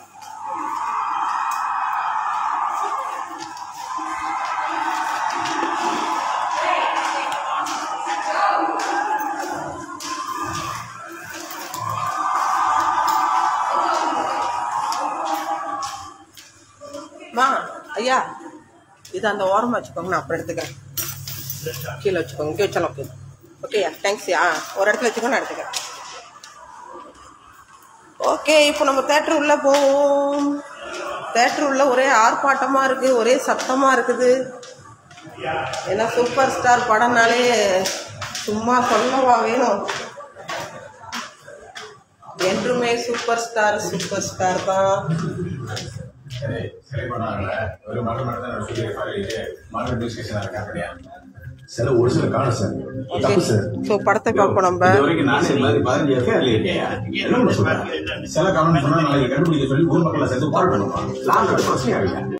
மா ஐயா இது அந்த ஓரமா வச்சுக்கோங்க நான் அப்புறம் எடுத்துக்கிறேன் கீழே வச்சுக்கோங்க இங்கே வச்சாலும் ஓகே ஓகேயா தேங்க்ஸ்யா ஒரு இடத்துல வச்சுக்கோ நான் எடுத்துக்கிறேன் ஓகே இப்போ நம்ம தேட்டர் உள்ள போவோம் தேட்டர் உள்ள ஒரே ஆர்ப்பாட்டமா இருக்கு ஒரே சத்தமா இருக்குது ஏன்னா சூப்பர் ஸ்டார் படம்னாலே சும்மா சொல்லவா வேணும் என்றுமே சூப்பர் ஸ்டார் சூப்பர் ஸ்டார் தான் ஒரு மரம் தான் மாடல் டிஸ்கஷன் இருக்காங்க சில ஒரு சில காணும் சார் தப்பு சார் ஸோ படத்தை பார்ப்போம் நம்ம இது வரைக்கும் நானே இந்த மாதிரி பதினஞ்சு வருஷம் அதுல இருக்கேன் என்ன சொல்றேன் சில காரணம் சொன்னா நாளைக்கு கண்டுபிடிக்க சொல்லி ஊர் மக்களை சேர்த்து பால் பண்ணுவாங்க நான் பிரச்சனை ஆகல